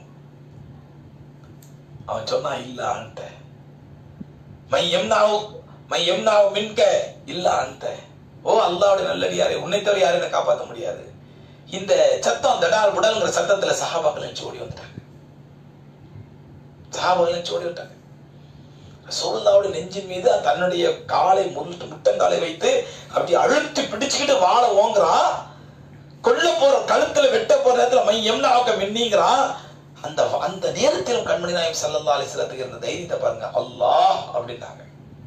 அவன் சொன்னா இல்ல அன்ட மையம் நாவு மையம் நாவு மின்க இல்ல அன்ட ஓ அல்லாவுடைய நல்லடியாரே உன்னை தவிர யாரும் என்னை காப்பாற்ற முடியாது இந்த சத்தம் தடால் உடல்ங்கிற சத்தத்துல சஹாபாக்கள் நினைச்சு ஓடி வந்துட்டாங்க சஹாபாக்கள் நினைச்சு ஓடி விட்டாங்க ரசூலுல்லாவுடைய நெஞ்சின் மீது தன்னுடைய காலை முட்டு முட்டங்காலை வைத்து அப்படி அழுத்தி பிடிச்சுக்கிட்டு வாழ ஓங்குறான் கொல்ல போற கழுத்துல வெட்ட போற நேரத்துல மை எம்னா ஆக்க மின்னிங்கிறான் அந்த அந்த நேரத்திலும் கண்மணி நாயம் சல்லல்லா அலிஸ்லத்துக்கு இருந்த தைரியத்தை பாருங்க அல்லாஹ் அப்படின்னாங்க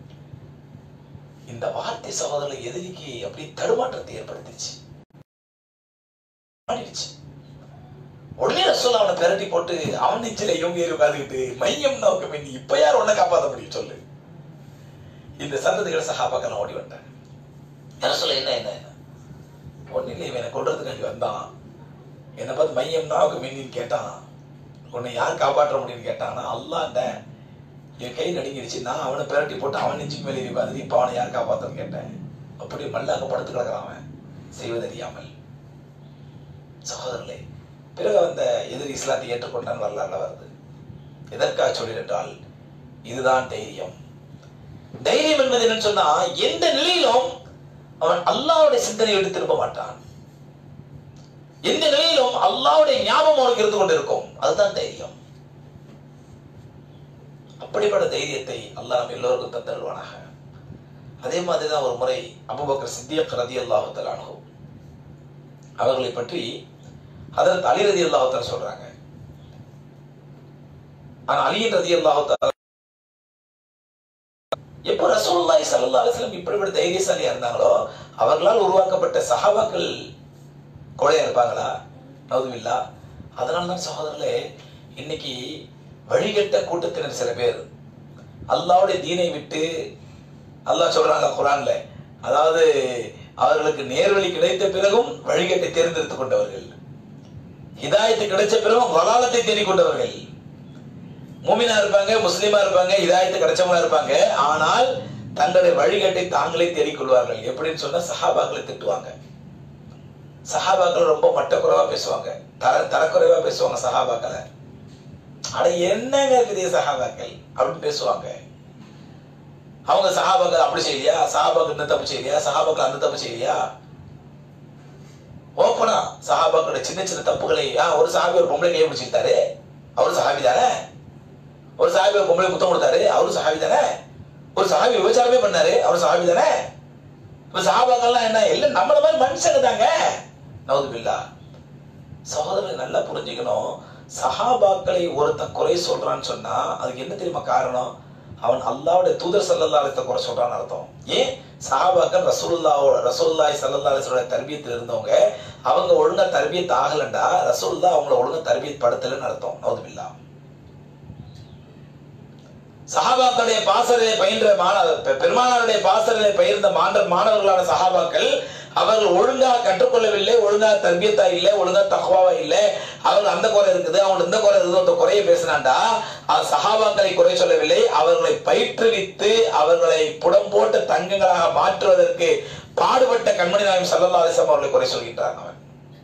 இந்த வார்த்தை சகோதரர்கள் எதிரிக்கு அப்படி தடுமாற்றத்தை ஏற்படுத்திடுச்சு மாறிடுச்சு உடனே ரசூல் அவனை பிரட்டி போட்டு அவன் நெஞ்சில இவங்க ஏறி உட்காந்துக்கிட்டு மையம் நோக்கம் நீ இப்ப யார் உன்னை காப்பாத்த முடியும் சொல்லு இந்த சந்ததிகளை சகாபாக்கெல்லாம் ஓடி வந்தாங்க ரசூல் என்ன என்ன என்ன ஒன்னும் இல்லை இவனை கொள்றதுக்காண்டி வந்தான் என்னை பார்த்து மையம் நாவுக்கு மின்னின்னு கேட்டான் உன்னை யார் காப்பாற்ற முடியும்னு கேட்டான் அல்லாண்ட என் கை நடுங்கிடுச்சு நான் அவனை பிரட்டி போட்டு அவன் நெஞ்சுக்கு மேலே ஏறி உட்காந்து இப்ப அவனை யார் காப்பாத்தன்னு கேட்டேன் அப்படி மல்லாக்க படுத்து கிடக்குறான் அவன் செய்வதறியாமல் சகோதரர்களே பிறகு அந்த எதிரி இஸ்லாத்தை ஏற்றுக்கொண்டான் வரலாறுல வருது எதற்காக சொல்லிட்டால் இதுதான் தைரியம் தைரியம் என்பது என்னன்னு சொன்னா எந்த நிலையிலும் அவன் அல்லாவுடைய சிந்தனையோடு திரும்ப மாட்டான் எந்த நிலையிலும் அல்லாவுடைய ஞாபகம் அவனுக்கு இருந்து கொண்டிருக்கும் அதுதான் தைரியம் அப்படிப்பட்ட தைரியத்தை அல்லாஹ் நம்ம எல்லோருக்கும் தந்தருவானாக அதே மாதிரிதான் ஒரு முறை அபுபக்கர் சித்தியக் ரதி அல்லாஹு தலானு அவர்களை பற்றி அதற்கு அலி ரதி அல்லாஹால சொல்றாங்க ஆனா அலியின் ரதி அல்லாஹால எப்போ ரசூலுல்லாஹி ஸல்லல்லாஹு அலைஹி வஸல்லம் இப்படிப்பட்ட தைரியசாலியா இருந்தாங்களோ அவர்களால் உருவாக்கப்பட்ட சஹாபாக்கள் கொலையா இருப்பாங்களா நவுதுபில்லா அதனால தான் சகோதரர்களே இன்னைக்கு வழிகட்ட கூட்டத்தினர் சில பேர் அல்லாவுடைய தீனை விட்டு அல்லாஹ் சொல்றாங்க குரான்ல அதாவது அவர்களுக்கு நேர்வழி கிடைத்த பிறகும் வழிகட்டை தேர்ந்தெடுத்துக் கொண்டவர்கள் ஹிதாயத்து கிடைச்ச பிறகும் வலாலத்தை தேடிக்கொண்டவர்கள் மூமினா இருப்பாங்க முஸ்லீமா இருப்பாங்க ஹிதாயத்து கிடைச்சவங்களா இருப்பாங்க ஆனால் தங்களுடைய வழிகட்டை தாங்களே தேடிக்கொள்வார்கள் எப்படின்னு சொன்னா சஹாபாக்களை திட்டுவாங்க சஹாபாக்கள் ரொம்ப மட்டக்குறைவா பேசுவாங்க தர தரக்குறைவா பேசுவாங்க சஹாபாக்களை அட என்னங்க பெரிய சஹாபாக்கள் அப்படின்னு பேசுவாங்க அவங்க சஹாபாக்கள் அப்படி செய்யலையா சஹாபாக்கள் இந்த தப்பு செய்யலையா சஹாபாக்கள் அந்த தப்பு செய்யலையா ஓப்பனா சஹாபாக்களோட சின்ன சின்ன தப்புகளை ஆ, ஒரு சஹாபி ஒரு பொம்பளை கையை பிடிச்சிருந்தாரு அவரு சஹாபி தானே ஒரு சஹாபி ஒரு பொம்பளை முத்தம் கொடுத்தாரு அவரு சஹாபி தானே ஒரு சஹாபி விபச்சாரமே பண்ணாரு அவர் சஹாபி தானே இப்ப சஹாபாக்கள்லாம் என்ன இல்ல நம்மள மாதிரி மனுஷங்க தாங்க நவது பில்லா சகோதரர்கள் நல்லா புரிஞ்சுக்கணும் சஹாபாக்களை ஒருத்தன் குறை சொல்றான்னு சொன்னா அதுக்கு என்ன தெரியுமா காரணம் அவன் அல்லாவுடைய தூதர் சல்லல்லா அலித்த குறை சொல்றான்னு அர்த்தம் ஏன் சஹாபாக்கள் ரசூலுல்லாவோட ரசூலுல்லாஹி ஸல்லல்லாஹு அலைஹி வஸல்லம் தர்பியத்தில் இருந்தவங்க அவங்க ஒழுங்கா தர்பியத் ஆகலண்டா ரசூலுல்லாஹ் அவங்கள ஒழுங்கா தர்பியத் படுத்தலன்னு அர்த்தம் நவது பில்லா சஹாபாக்களுடைய பாசறையை பயின்ற மாணவ பெருமானாருடைய பாசறையை பயிர்ந்த மாண்ட மாணவர்களான சஹாபாக்கள் அவர்கள் ஒழுங்காக கற்றுக்கொள்ளவில்லை ஒழுங்காக தர்பியத்தா இல்லை ஒழுங்கா தகவாவா இல்லை அவர்கள் அந்த குறை இருக்குது அவங்க இந்த குறை இருக்குது அந்த குறையை பேசினாண்டா அது சஹாபாக்களை குறை சொல்லவில்லை அவர்களை பயிற்றுவித்து அவர்களை புடம் போட்ட தங்கங்களாக மாற்றுவதற்கு பாடுபட்ட கண்மணி நாயம் சல்லல்லா அலிஸ்லாம் அவர்களை குறை சொல்கின்றார் அவன்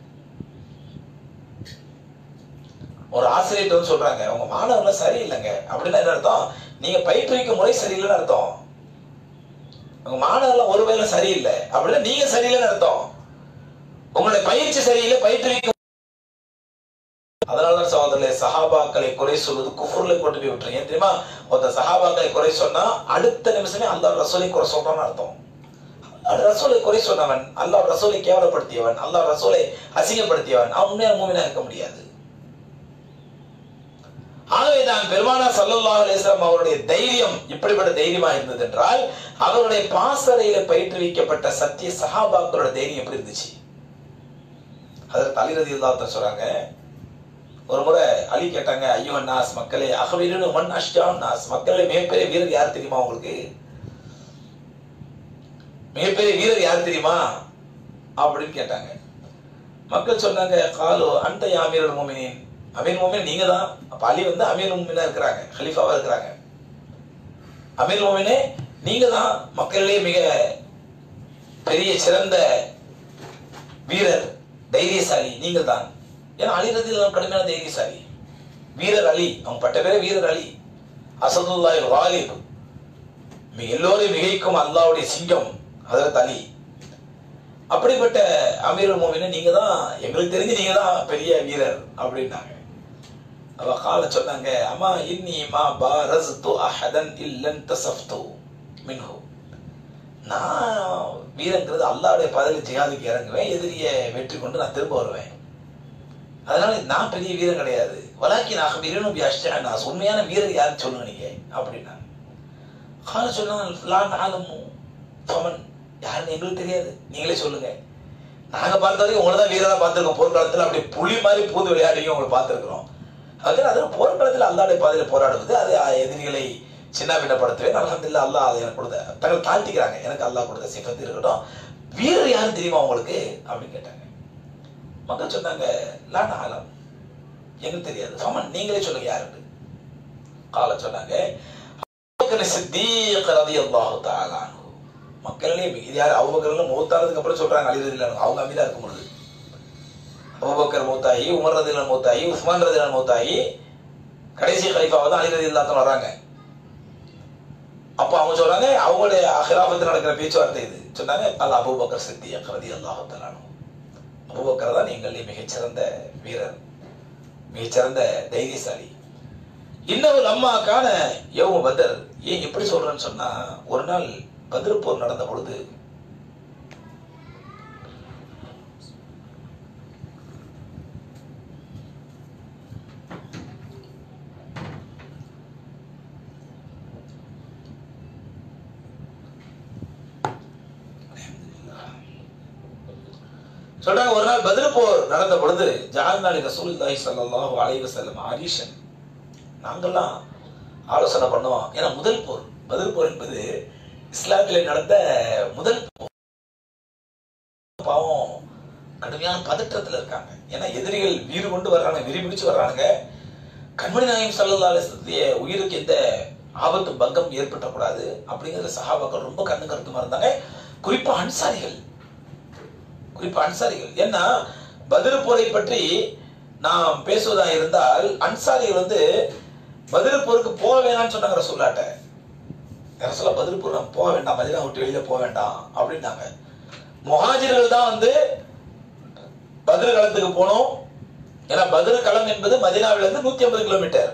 ஒரு ஆசிரியர் வந்து சொல்றாங்க உங்க மாணவர்கள் சரியில்லைங்க அப்படின்னா என்ன அர்த்தம் நீங்க பயிற்றுவிக்கும் முறை சரியில்லைன்னு அர்த்தம் உங்க மாணவர்கள் ஒருவேளை சரியில்லை அப்படின்னா நீங்க சரியில்லைன்னு அர்த்தம் உங்களுடைய பயிற்சி சரியில்லை பயிற்றுவிக்கும் அதனாலதான் சகோதரர்களே சஹாபாக்களை குறை சொல்வது குஃபுர்ல கொண்டு போய் விட்டுரும் ஏன் தெரியுமா ஒருத்த சஹாபாக்களை குறை சொன்னா அடுத்த நிமிஷமே அல்லாஹ் ரசூலை குறை சொல்றான்னு அர்த்தம் அல்லாஹ் ரசூலை குறை சொன்னவன் அல்லாஹ் ரசூலை கேவலப்படுத்தியவன் அல்லாஹ் ரசூலை அசிங்கப்படுத்தியவன் அவன் உண்மையான மூமினா இருக்க முடியாது ஆகவேதான் பெருமானா சல்லல்லாஹு அலைஹி வஸல்லம் அவருடைய தைரியம் இப்படிப்பட்ட தைரியமா இருந்தது என்றால் அவருடைய பாசறையில பயிற்றுவிக்கப்பட்ட சத்திய சஹாபாக்களோட தைரியம் எப்படி இருந்துச்சு அதில் தலைரதி இல்லாத சொல்றாங்க ஒரு முறை அலி கேட்டாங்க ஐயோ நாஸ் மக்களே அகவீரனு மண் அஷ்டாம் நாஸ் மக்களே மிகப்பெரிய வீரர் யார் தெரியுமா உங்களுக்கு மிகப்பெரிய வீரர் யார் தெரியுமா அப்படின்னு கேட்டாங்க மக்கள் சொன்னாங்க காலோ அந்த அமீர் மோமினின் அமீர் மோமின் நீங்க தான் அப்ப அலி வந்து அமீர் மோமினா இருக்கிறாங்க ஹலீஃபாவா இருக்கிறாங்க அமீர் மோமினே நீங்க தான் மக்களிலே மிக பெரிய சிறந்த வீரர் தைரியசாலி நீங்க தான் ஏன்னா அலி ரதி கடுமையான தைரியசாலி வீரர் அலி அவங்க பட்ட பேரே வீரர் அலி அசதுல்லாய் வாலிப் மி- எல்லோரையும் மிகைக்கும் அல்லாவுடைய சிங்கம் ஹதரத் அலி அப்படிப்பட்ட அமீர் மோமின நீங்க தான் எங்களுக்கு தெரிஞ்சு நீங்க தான் பெரிய வீரர் அப்படின்னாங்க அவ கால சொன்னாங்க அம்மா இன்னி மா பாரஸ்து அஹதன் இல்லன் தசஃப்து மின்ஹு நான் வீரங்கிறது அல்லாவுடைய பதில் ஜிஹாதுக்கு இறங்குவேன் எதிரியை வெற்றி கொண்டு நான் திரும்ப வருவேன் அதனால நான் பெரிய வீரன் கிடையாது வலாக்கி நான் வீரனும் நான் உண்மையான வீரர் யாருன்னு சொல்லுங்க நீங்க அப்படின்னாங்க கால சொன்னாங்க லான் ஆலமு ஃபமன் யாருன்னு எங்களுக்கு தெரியாது நீங்களே சொல்லுங்க நாங்க பார்த்த வரைக்கும் உங்களை தான் வீரரா பார்த்துருக்கோம் போர்க்காலத்தில் அப்படி புலி மாதிரி பூந்து விளையாடியும் உங்களை பார்த்துருக்குறோம் அது அது போர்க்காலத்தில் அல்லாடைய பாதையில் போராடுவது அது எதிரிகளை சின்ன பின்னப்படுத்துவேன் அல்ஹம்துலில்லாஹ் அல்லாஹ் அதை எனக்கு கொடுத்த தங்கள் தாழ்த்திக்கிறாங்க எனக்கு அல்லாஹ் கொடுத்த சிஃபத்து இருக்கட்டும் வீரர் யாரும் தெரியுமா உங்களுக்கு அப்படின்னு கேட்டாங்க மக்கள் சொன்னாங்க லான் ஆலம் எங்களுக்கு தெரியாது ஃபமன் நீங்களே சொல்லுங்க யாருன்னு கால சொன்னாங்க அபூபக்கர் சித்தீக் ரலியல்லாஹு தஆலா அன்ஹு. மக்களிலே மிக- இது யார் அபூபக்கர்ல மூத்தானதுக்கு அப்புறம் சொல்றாங்க அலி ரலியல்லாஹு அவங்க அமீரா இருக்கும் பொழுது அபூபக்கர் மூத்தாயி உமர் ரலியல்லாஹு மூத்தாயி உஸ்மான் ரலியல்லாஹு மூத்தாயி கடைசி கலீஃபாவை தான் அலி ரலியல்லாஹு வராங்க அப்ப அவங்க சொல்றாங்க அவங்களுடைய அஹிலாபத்தில் நடக்கிற பேச்சுவார்த்தை இது சொன்னாங்க அல்ல அபூபக்கர் சித்தியக் ரலியல்லாஹு தஆலா அன்ஹு. அபூபக்கர் தான் எங்களிலே மிகச்சிறந்த வீரர் மிகச்சிறந்த தைரியசாலி இன்னொரு அம்மாக்கான யோம பதர் ஏன் எப்படி சொல்றேன்னு சொன்னா ஒரு நாள் பத்ர் போர் நடந்த பொழுது சொல்றாங்க ஒரு நாள் பத்ர் போர் நடந்த பொழுது ஜால்நாளி ரசூலுல்லாஹி ஸல்லல்லாஹு அலைஹி வஸல்லம் ஆரிஷன் நாங்கெல்லாம் ஆலோசனை பண்ணுவோம் ஏன்னா முதல் போர் பதில் போர் என்பது இஸ்லாத்திலே நடந்த முதல் போர் பாவம் கடுமையான பதற்றத்துல இருக்காங்க ஏன்னா எதிரிகள் வீறு கொண்டு வர்றாங்க விரி பிடிச்சு வர்றாங்க கண்மணி நாயம் சல்லல்லா அலிஸ்லத்துடைய உயிருக்கு எந்த ஆபத்து பங்கம் ஏற்பட்டக்கூடாது அப்படிங்கிற சஹாபாக்கள் ரொம்ப கண்ணு கருத்துமா இருந்தாங்க குறிப்பா அன்சாரிகள் குறிப்பா அன்சாரிகள் ஏன்னா பதில் போரை பற்றி நாம் பேசுவதா இருந்தால் அன்சாரிகள் வந்து பதில் போருக்கு போக வேணாம்னு சொன்னாங்க ரசூல்லாட்ட ரசூலா பதில் போர் நம்ம போக வேண்டாம் மதினா விட்டு வெளியில போக வேண்டாம் அப்படின்னாங்க முஹாஜிர்கள் தான் வந்து பதில் களத்துக்கு போனோம் ஏன்னா பதில் களம் என்பது மதினாவில இருந்து நூத்தி ஐம்பது கிலோமீட்டர்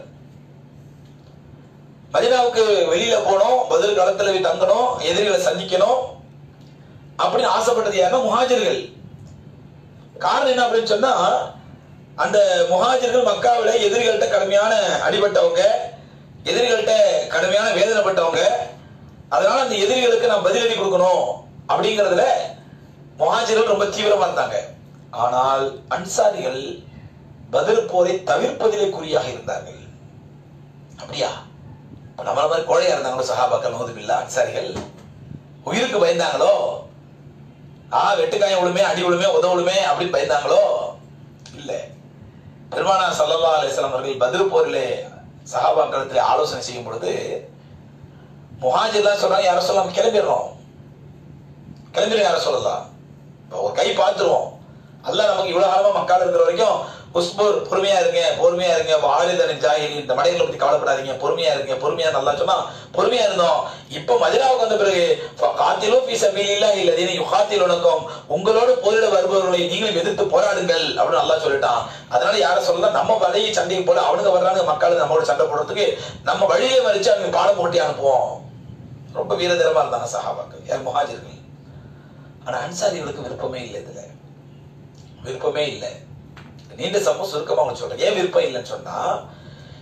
மதினாவுக்கு வெளியில போனோம் பதில் களத்துல போய் தங்கணும் எதிரிகளை சந்திக்கணும் அப்படின்னு ஆசைப்பட்டது யாருன்னா முஹாஜிர்கள் காரணம் என்ன அப்படின்னு சொன்னா அந்த முஹாஜிர்கள் மக்காவில எதிரிகள்கிட்ட கடுமையான அடிபட்டவங்க எதிரிகள்கிட்ட கடுமையான வேதனைப்பட்டவங்க அதனால அந்த எதிரிகளுக்கு நான் பதிலடி கொடுக்கணும் அப்படிங்கறதுல முஹாஜிர்கள் ரொம்ப தீவிரமா இருந்தாங்க ஆனால் அன்சாரிகள் பதில் போரை தவிர்ப்பதிலே குறியாக இருந்தார்கள் அப்படியா இப்ப நம்மள மாதிரி கோழையா இருந்தாங்களோ சஹாபாக்கள் நோதுபில்லா அன்சாரிகள் உயிருக்கு பயந்தாங்களோ ஆ வெட்டுக்காயம் விழுமே அடி விழுமே உதவுளுமே அப்படின்னு பயந்தாங்களோ இல்ல பெருமானா சல்லல்லா அலிஸ்லாம் அவர்கள் பதில் போரிலே சஹாபாக்களத்தில் ஆலோசனை செய்யும் பொழுது முஹாஜிர்லாம் சொல்றாங்க யார சொல்லலாம் கிளம்பிடுறோம் கிளம்பிடும் யார சொல்லலாம் இப்ப ஒரு கை பார்த்துருவோம் அல்லாஹ் நமக்கு இவ்வளவு காலமா மக்கள் இருக்கிற வரைக்கும் உஸ்பூர் பொறுமையா இருங்க பொறுமையா இருங்க ஆலிதன் ஜாஹிலி இந்த மடைகளை பத்தி கவலைப்படாதீங்க பொறுமையா இருங்க பொறுமையா நல்லா சொன்னா பொறுமையா இருந்தோம் இப்ப மதினாவுக்கு வந்த பிறகு காத்திலோ பி சபீலில்லா இல்லதீன யுகாத்திலுனக்கும் உங்களோடு போரிட வருபவர்களை நீங்களும் எதிர்த்து போராடுங்கள் அப்படின்னு அல்லாஹ் சொல்லிட்டான் அதனால யார சொல்லலாம் நம்ம வழியை சண்டைக்கு போல அவனுங்க வர்றாங்க மக்கள் நம்மளோட சண்டை போடுறதுக்கு நம்ம வழியை மறிச்சு அவங்க பாடம் போட்டி அனுப்புவோம் ரொம்ப வீரதரமா இருந்தாங்க சஹாபாக்கள் யார் முஹாஜிர்கள் ஆனா அன்சாரிகளுக்கு விருப்பமே இல்லை இதுல விருப்பமே இல்லை நீண்ட சமூக சுருக்கமா அவங்க சொல்றேன் ஏன் விருப்பம் இல்லைன்னு சொன்னா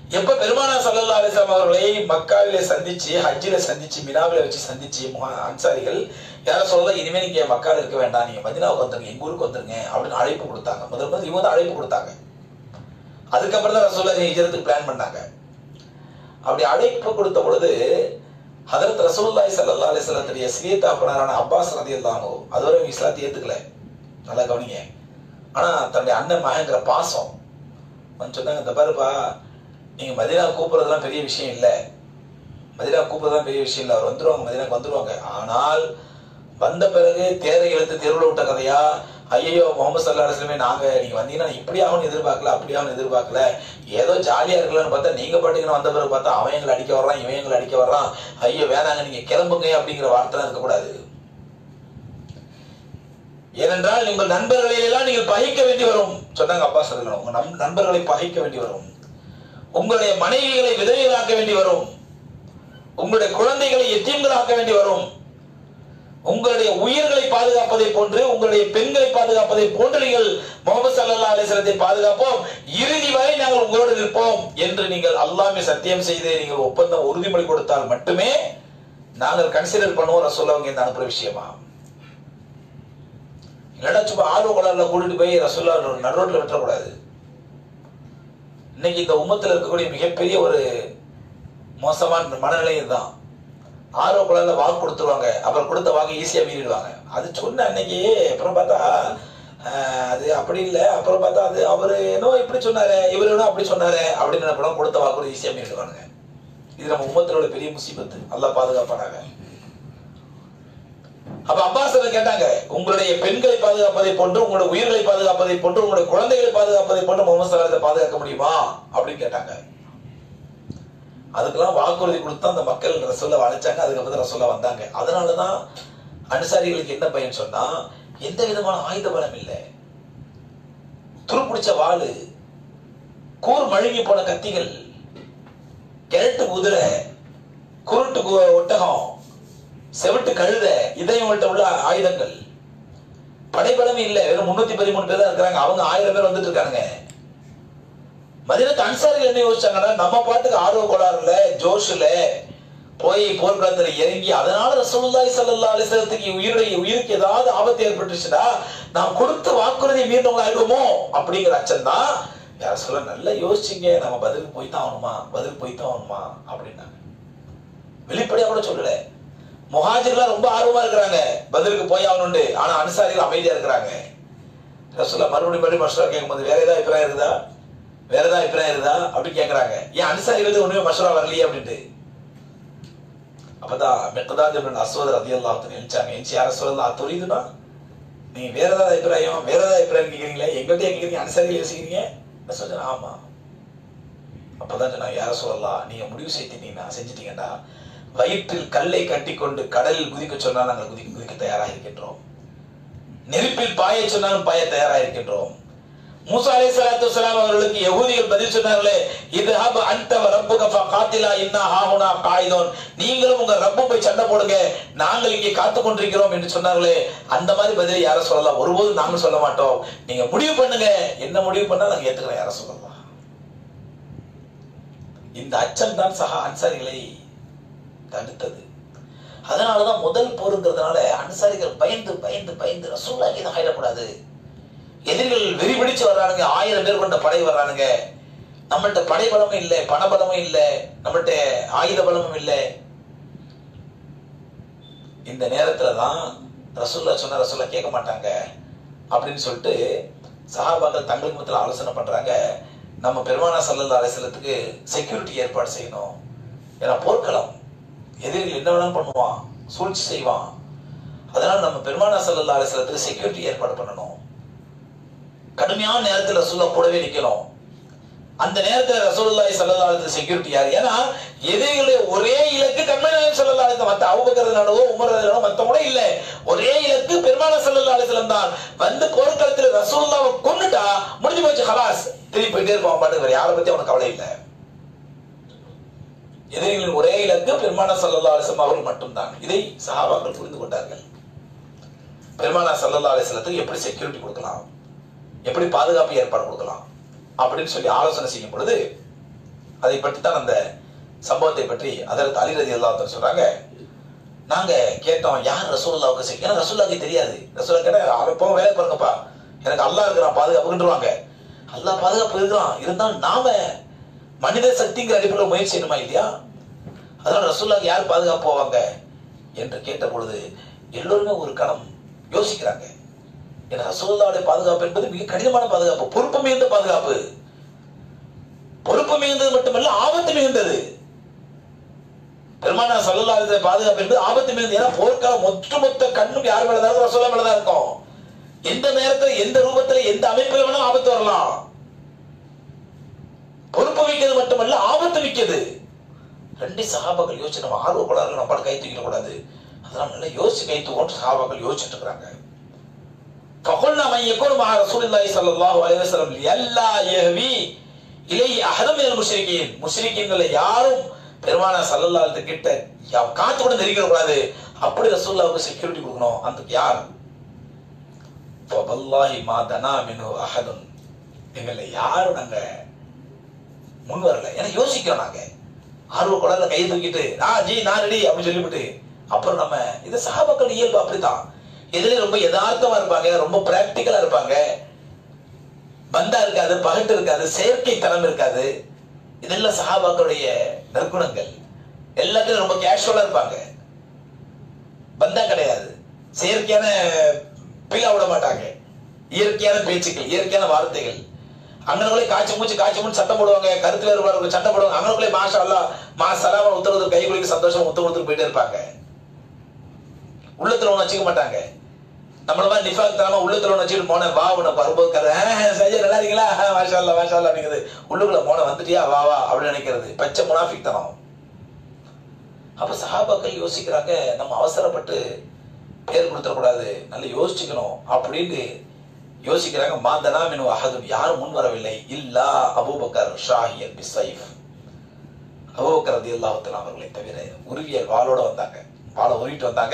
எப்ப பெருமானா சல்லல்லா அலிஸ்லாம் அவர்களை மக்காவிலே சந்திச்சு ஹஜ்ஜில சந்திச்சு மினாவில வச்சு சந்திச்சு முஹா- அன்சாரிகள் யார சொல்ல இனிமே நீங்க மக்கால இருக்க வேண்டாம் நீங்க மதினாவுக்கு வந்துருங்க எங்க ஊருக்கு வந்துருங்க அப்படின்னு அழைப்பு கொடுத்தாங்க முதல் முதல் இவங்க தான் அழைப்பு கொடுத்தாங்க அதுக்கப்புறம் தான் ரசூல்லா ஹிஜரத்துக்கு பிளான் பண்ணாங்க அப்படி அழைப்பு கொடுத்த பொழுது ஹதரத் ரசூலுல்லாஹி ஸல்லல்லாஹு அலைஹி வஸல்லத்துடைய சிறிய தாப்பனாரான அப்பாஸ் ரலியல்லாஹு அதுவரை இவங்க இஸ்லாத்தை ஏத்துக்கல நல்லா கவனிங்க ஆனா தன்னுடைய அண்ணன் மகங்கிற பாசம் வந்து சொன்னாங்க இந்த பாருப்பா நீங்க மதினா கூப்பிடுறதுலாம் பெரிய விஷயம் இல்லை மதினா கூப்பிடுறதுலாம் பெரிய விஷயம் இல்லை அவர் வந்துருவாங்க மதினாக்கு வந்துருவாங்க ஆனால் வந்த பிறகு தேரை இழுத்து தெருவில் விட்ட கதையா ஐயோ முகமது சல்லா அலுவலமே நாங்க நீங்க வந்தீங்கன்னா இப்படி ஆகணும் எதிர்பார்க்கல அப்படி ஆகணும் எதிர்பார்க்கல ஏதோ ஜாலியா இருக்கலாம்னு பார்த்தா நீங்க பாட்டுக்கு வந்த பிறகு பார்த்தா அவன் எங்களை அடிக்க வர்றான் இவன் எங்களை அடிக்க வர்றான் ஐயோ வேணாங்க நீங்க கிளம்புங்க அப்படிங்கிற வார்த்தை இருக்கக்கூடாது ஏனென்றால் உங்கள் நண்பர்களை எல்லாம் நீங்கள் பகைக்க வேண்டி வரும் சொன்னாங்க அப்பா சொல்லலாம் உங்க நம் நண்பர்களை பகைக்க வேண்டி வரும் உங்களுடைய மனைவிகளை விதவைகளாக்க வேண்டி வரும் உங்களுடைய குழந்தைகளை எத்தீம்களாக்க வேண்டி வரும் உங்களுடைய உயிர்களை பாதுகாப்பதை போன்று உங்களுடைய பெண்களை பாதுகாப்பதை போன்று நீங்கள் முகமது சல்லா அலிஸ்லத்தை பாதுகாப்போம் இறுதி வரை நாங்கள் உங்களோடு நிற்போம் என்று நீங்கள் அல்லாமே சத்தியம் செய்து நீங்கள் ஒப்பந்தம் உறுதிமொழி கொடுத்தால் மட்டுமே நாங்கள் கன்சிடர் பண்ணுவோம் ரசோல்லாவுங்க இந்த அனுப்புற விஷயமா இல்லைன்னா சும்மா ஆர்வ குளர்ல கூட்டிட்டு போய் ரசோல்லா நடுரோட்டில் விட்டுறக்கூடாது இன்னைக்கு இந்த உம்மத்தில் இருக்கக்கூடிய மிகப்பெரிய ஒரு மோசமான மனநிலை இதுதான் ஆர்வ குழந்தை வாக்கு கொடுத்துருவாங்க அப்புறம் கொடுத்த வாக்கு ஈஸியா மீறிடுவாங்க அது சொன்ன அன்னைக்கு அப்புறம் பார்த்தா ஆஹ், அது அப்படி இல்லை அப்புறம் பார்த்தா அது அவரு என்னோ இப்படி சொன்னாரு இவரு என்னோ அப்படி சொன்னாரு அப்படின்னு நினைப்படம் கொடுத்த வாக்கு ஈஸியா மீறிடுவானுங்க இது நம்ம உம்மத்தினோட பெரிய முசீபத்து நல்லா பாதுகாப்பானாங்க அப்ப அப்பாஸ் கேட்டாங்க உங்களுடைய பெண்களை பாதுகாப்பதை போன்று உங்களுடைய உயிர்களை பாதுகாப்பதை போன்று உங்களுடைய குழந்தைகளை பாதுகாப்பதை போன்று முகமது சலாத்தை பாதுகாக்க முடியுமா அப்படின்னு கேட்டாங்க அதுக்கெல்லாம் வாக்குறுதி கொடுத்து அந்த மக்கள் ரசோல்லா அழைச்சாங்க அதுக்கப்புறம் ரசோல்லா வந்தாங்க அதனாலதான் அனுசாரிகளுக்கு என்ன பயன் சொன்னா எந்த விதமான ஆயுத பலம் இல்லை துருப்பிடிச்ச வாளு கூர் மழுங்கி போன கத்திகள் கிழட்டு குதிரை குருட்டு கு- ஒட்டகம் செவிட்டு கழுத இதயங்கள்ட்ட உள்ள ஆயுதங்கள் படைபலமே இல்ல வெறும் முன்னூத்தி பதிமூணு பேர் தான் இருக்கிறாங்க அவங்க ஆயிரம் பேர் வந்துட்டு இருக்காங்க மதினத்து அன்சாரிகள் என்ன யோசிச்சாங்கன்னா நம்ம பாட்டுக்கு ஆர்வ கோளாறுல ஜோஷ்ல போய் போர்க்களத்துல இறங்கி அதனால ரசூலுல்லாஹி ஸல்லல்லாஹு அலைஹி வஸல்லத்துக்கு உயிருடைய உயிருக்கு ஏதாவது ஆபத்து ஏற்பட்டுச்சுன்னா நாம் கொடுத்த வாக்குறுதியை மீறினவங்க ஆயிடுவோமோ அப்படிங்கிற அச்சம் தான் யார சொல்ல நல்லா யோசிச்சிங்க நம்ம பதிலுக்கு போய் தான் ஆகணுமா பதில் போய் தான் ஆகணுமா அப்படின்னாங்க வெளிப்படையா கூட சொல்லல முஹாஜிர்லாம் ரொம்ப ஆர்வமா இருக்கிறாங்க பதிலுக்கு போய் ஆகணும்னு ஆனா அன்சாரிகள் அமைதியா இருக்கிறாங்க ரசூல்லா மறுபடியும் மறுபடியும் மஷூரா கேட்கும்போது வேற ஏதாவது அபிப்பிராயம் இருக்குதா வேற ஏதாவது அபிப்பிராயம் இருக்குதா அப்படி கேக்குறாங்க ஏன் அன்சாரிகள் ஒண்ணுமே மஷூரா வரலையே அப்படின்ட்டு அப்பதான் மெக்கதாத் இப்னு அஸ்வத் ரலியல்லாஹு அன்ஹு நினைச்சாங்க எஞ்சி யார சொல்லலாம் துரிதுனா நீங்க வேற ஏதாவது அபிப்பிராயம் வேற ஏதாவது அபிப்பிராயம் கேக்குறீங்களே எங்கள்கிட்ட கேக்குறீங்க அன்சாரிகள் யோசிக்கிறீங்க நான் சொன்னேன் ஆமா அப்பதான் சொன்னாங்க யார சொல்லலாம் நீங்க முடிவு செய்தீங்கன்னா செஞ்சிட்டீங்கன்னா வயிற்றில் கல்லை கட்டிக்கொண்டு கடலில் குதிக்க சொன்னால் நாங்கள் குதிக்க குதிக்க தயாராக இருக்கின்றோம் நெருப்பில் பாய சொன்னாலும் பாய தயாராக இருக்கின்றோம் மூசா அலைஹி ஸலாத்து வஸலாம் அவர்களுக்கு யகூதிகள் பதில் சொன்னார்களே இது ஹப் அன்த வ ரப்புக ஃபகாத்திலா இன்னா ஹாஹுனா காயிதோன் நீங்களும் உங்க ரப்பு போய் சண்டை போடுங்க நாங்கள் இங்கே காத்து கொண்டிருக்கிறோம் என்று சொன்னார்களே அந்த மாதிரி பதில் யார சொல்லலாம் ஒருபோதும் நாங்கள் சொல்ல மாட்டோம் நீங்க முடிவு பண்ணுங்க என்ன முடிவு பண்ணா நாங்க ஏத்துக்கிறோம் யார சொல்லலாம் இந்த அச்சம் தான் சஹா அன்சாரிகளை தடுத்தது அதனாலதான் முதல் போருங்கிறதுனால அன்சாரிகள் பயந்து பயந்து பயந்து ரசூல்லாக்கி தான் ஆயிடக்கூடாது எதிரிகள் வெறி பிடிச்சு வர்றானுங்க ஆயிரம் பேர் கொண்ட படை வர்றானுங்க நம்மள்ட்ட படை பலமும் இல்லை பண பலமும் இல்லை நம்மள்ட்ட ஆயுத பலமும் இல்லை இந்த நேரத்துல தான் ரசூல்லா சொன்ன ரசூல்லா கேட்க மாட்டாங்க அப்படின்னு சொல்லிட்டு சஹாபாக்கள் தங்களுக்கு மத்தியில் ஆலோசனை பண்றாங்க நம்ம பெருமானா சல்லல்லா அலிசல்லத்துக்கு செக்யூரிட்டி ஏற்பாடு செய்யணும் ஏன்னா போர்க்களம் எதிரிகள் என்ன வேணாலும் பண்ணுவான் சூழ்ச்சி செய்வான் அதனால நம்ம பெருமானா சல்லல்லா அலிசல்லத்துக்கு செக்யூரிட்டி ஏற்பாடு பண்ணணும் கடுமையான நேரத்தில் ரசூல்லா கூடவே நிக்கணும் அந்த நேரத்தில் ரசூலுல்லாஹி ஸல்லல்லாஹு அலைஹி வஸல்லம் செக்யூரிட்டி யார் ஏன்னா எதிரிகளுடைய ஒரே இலக்கு கண்மை நாயகம் ஸல்லல்லாஹு அலைஹி வஸல்லம் மத்த அபூபக்கர் நடவோ உமர் நடவோ மத்த கூட இல்ல ஒரே இலக்கு பெருமான ஸல்லல்லாஹு அலைஹி வஸல்லம் தான் வந்து போர்க்களத்தில் ரசூலுல்லாஹ்வை கொன்னுட்டா முடிஞ்சு போச்சு خلاص திருப்பி போயிட்டே இருப்பான் பாட்டுக்கு வேற யாரை பத்தி அவனுக்கு கவலை இல்லை எதிரிகளின் ஒரே இலக்கு பெருமான ஸல்லல்லாஹு அலைஹி வஸல்லம் அவர்கள் மட்டும்தான் இதை சஹாபாக்கள் புரிந்து கொண்டார்கள் பெருமானா ஸல்லல்லாஹு அலைஹி வஸல்லத்துக்கு எப்படி செக்யூரிட்டி கொடுக்கலாம் எப்படி பாதுகாப்பு ஏற்பாடு கொடுக்கலாம் அப்படின்னு சொல்லி ஆலோசனை செய்யும் பொழுது அதை பற்றி தான் அந்த சம்பவத்தை பற்றி அதற்கு அலிரதி அல்லாத்தர் சொல்றாங்க நாங்க கேட்டோம் யார் ரசூலுல்லாவுக்கு செய் ஏன்னா ரசூலுல்லாவுக்கு தெரியாது ரசூல்லா கேட்டா எப்பவும் வேலை பாருங்கப்பா எனக்கு அல்லாஹ் இருக்கிறான் பாதுகாப்புன்றுவாங்க அல்லாஹ் பாதுகாப்பு இருக்கிறான் இருந்தாலும் நாம மனித சக்திங்கிற அடிப்படையில் முயற்சி செய்யணுமா இல்லையா அதனால ரசூல்லாவுக்கு யார் பாதுகாப்பு போவாங்க என்று கேட்ட பொழுது எல்லோருமே ஒரு கணம் யோசிக்கிறாங்க ஏன்னா ரசூல்லாவுடைய பாதுகாப்பு என்பது மிக கடினமான பாதுகாப்பு பொறுப்பு மிகுந்த பாதுகாப்பு பொறுப்பு மிகுந்தது மட்டுமல்ல ஆபத்து மிகுந்தது பெருமானா சல்லல்லாஹு பாதுகாப்பு என்பது ஆபத்து மிகுந்தது ஏன்னா போர்க்காலம் மொத்த மொத்த கண்ணும் யார் மேலதான் இருக்கும் ரசூலா மேலதான் இருக்கும் எந்த நேரத்துல எந்த ரூபத்துல எந்த அமைப்பில் வேணாலும் ஆபத்து வரலாம் பொறுப்பு மிக்கது மட்டுமல்ல ஆபத்து மிக்கது ரெண்டு சகாபாக்கள் யோசிச்சு நம்ம ஆர்வ கூடாது நம்மளால கை தூக்கிட கூடாது அதெல்லாம் நல்லா யோசிச்சு கை தூக்கணும் சகாபாக்கள் யோசிச்சுட்டு இருக்கிறாங்க فقلنا من يكون مع رسول الله صلى الله عليه وسلم لا يهوي இலை அகதம் முஷ்ரிகின் முஷ்ரிகின்களை யாரும் பெருமானா சல்லல்லாஹு கிட்ட யா- காத்து கூட நெருங்கிட கூடாது அப்படி ரசூலுல்லாஹுக்கு செக்யூரிட்டி கொடுக்கணும் அந்த யார் ஃபவல்லாஹி மா தனா மின்ஹு அஹதுன் எங்களை யாரும் நாங்க முன் வரல ஏன்னா யோசிக்கிறோம் நாங்க ஆர்வ குழந்தை கை தூக்கிட்டு நான் ஜி நான் ரெடி அப்படின்னு சொல்லிவிட்டு அப்புறம் நம்ம இது சகாபாக்கள் இயல்பு அப்படித்தான் இதுல ரொம்ப யதார்த்தமா இருப்பாங்க ரொம்ப பிராக்டிக்கலா இருப்பாங்க பந்தா இருக்காது பகட்டு இருக்காது செயற்கைத்தனம் இருக்காது இதெல்லாம் சஹாபாக்களுடைய நற்குணங்கள் எல்லாத்துலயும் ரொம்ப கேஷுவலா இருப்பாங்க பந்தா கிடையாது செயற்கையான பீலா விட மாட்டாங்க இயற்கையான பேச்சுக்கள் இயற்கையான வார்த்தைகள் அங்கனக்குள்ளே காய்ச்சி மூச்சு காய்ச்சி மூச்சு சத்தம் போடுவாங்க கருத்து வேறுபாடு சட்டம் போடுவாங்க அங்கனக்குள்ளே மாஷா அல்லா மா சலாம உத்தரவு கை குளிக்கு சந்தோஷம் உத்தரவு கொடுத்துட்டு போயிட்டே இருப்பாங்க உள்ளத்துல ஒண்ணு வச்சுக்க மாட்டாங்க நம்மள மாதிரி நிஃபாக் தராம உள்ளத்துல ஒண்ணு வச்சுட்டு போன வா உனக்கு வரும்போது கதை சஜா நல்லா இருக்கீங்களா ஆஹ், மாஷா அல்லா மாஷா அல்லா நிக்குது உள்ளுக்குள்ள போன வந்துட்டியா வா வா அப்படின்னு நினைக்கிறது பச்சை முனாஃபிக் தனம் அப்ப சஹாபாக்கள் யோசிக்கிறாங்க நம்ம அவசரப்பட்டு பேர் கொடுத்துடக்கூடாது நல்லா யோசிச்சுக்கணும் அப்படின்னு யோசிக்கிறாங்க மாந்தனா மினு அஹதும் யாரும் முன் வரவில்லை இல்லா அபூபக்கர் ஷாஹியன் பிசைஃப் அபூபக்கர் ரதி அவர்களை தவிர உருவியல் வாளோட வந்தாங்க வாளை உருவிட்டு வந்தாங்க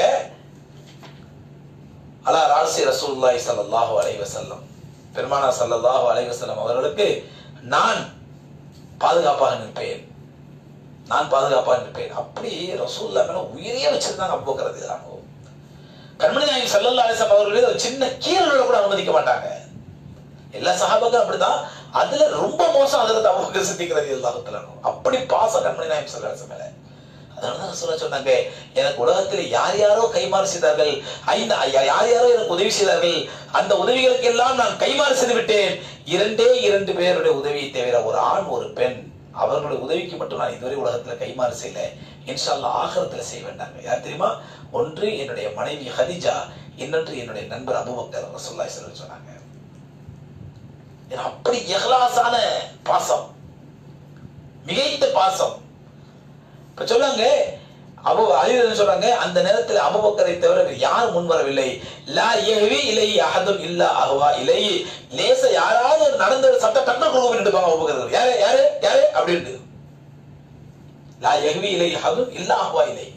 அலா ராசி ரசூலுல்லாஹி ஸல்லல்லாஹு அலைஹி வஸல்லம் பெருமானா ஸல்லல்லாஹு அலைஹி வஸல்லம் அவர்களுக்கு நான் பாதுகாப்பாக நிற்பேன் நான் பாதுகாப்பாக நிற்பேன் அப்படி ரசூல்லா மேல உயிரே வச்சிருந்தாங்க அபூபக்கர் ரதி கண்மணி நாயகம் ஸல்லல்லாஹு அலைஹி வஸல்லம் அவர்கள் மீது ஒரு சின்ன கீறல் கூட அனுமதிக்க மாட்டாங்க எல்லா சஹாபாக்களும் அப்படிதான் அதுல ரொம்ப மோசம் அதுல அபூபக்கர் சித்திக் ரலியல்லாஹு தஆலா அன்ஹு. அப்படி பாசம் கண்மணி நாயகம் ஸல்லல்லாஹு அலைஹி வஸல்லம் மேல அதனாலதான் ரசூலுல்லாஹ் சொன்னாங்க எனக்கு உலகத்தில் யார் யாரோ கைமாறு செய்தார்கள் ஐந்து யா- யார் யாரோ எனக்கு உதவி செய்தார்கள் அந்த உதவிகளுக்கு எல்லாம் நான் கைமாறு செய்து விட்டேன் இரண்டே இரண்டு பேருடைய உதவியை தவிர ஒரு ஆண் ஒரு பெண் அவர்களுடைய உதவிக்கு மட்டும் நான் இதுவரை உலகத்துல கைமாறு செய்யல இன்ஷா அல்லாஹ் ஆகிரத்துல செய்ய வேண்டாங்க யார் தெரியுமா ஒன்று என்னுடைய மனைவி ஹதிஜா இன்னொன்று என்னுடைய நண்பர் அபூபக்கர் ரசூலுல்லாஹி ஸல்லல்லாஹு அலைஹி சொன்னாங்க ஏன்னா அப்படி இஹ்லாஸான பாசம் மிகைத்த பாசம் இப்ப சொன்னாங்க அபு அலிரன் சொல்றாங்க அந்த நேரத்தில் அபுபக்கரை தவிர வேறு யாரும் முன் வரவில்லை லா யஹ்வி இலை அஹதுன் இல்லா அஹ்வா இலை லேச யாராவது ஒரு நடந்த ஒரு சத்த டக்கு குழுவு நின்றுப்பாங்க அபுபக்கர் யாரு யாரு யாரு அப்படின்ட்டு லா யஹ்வி இலை அஹதுன் இல்லா அஹ்வா இலை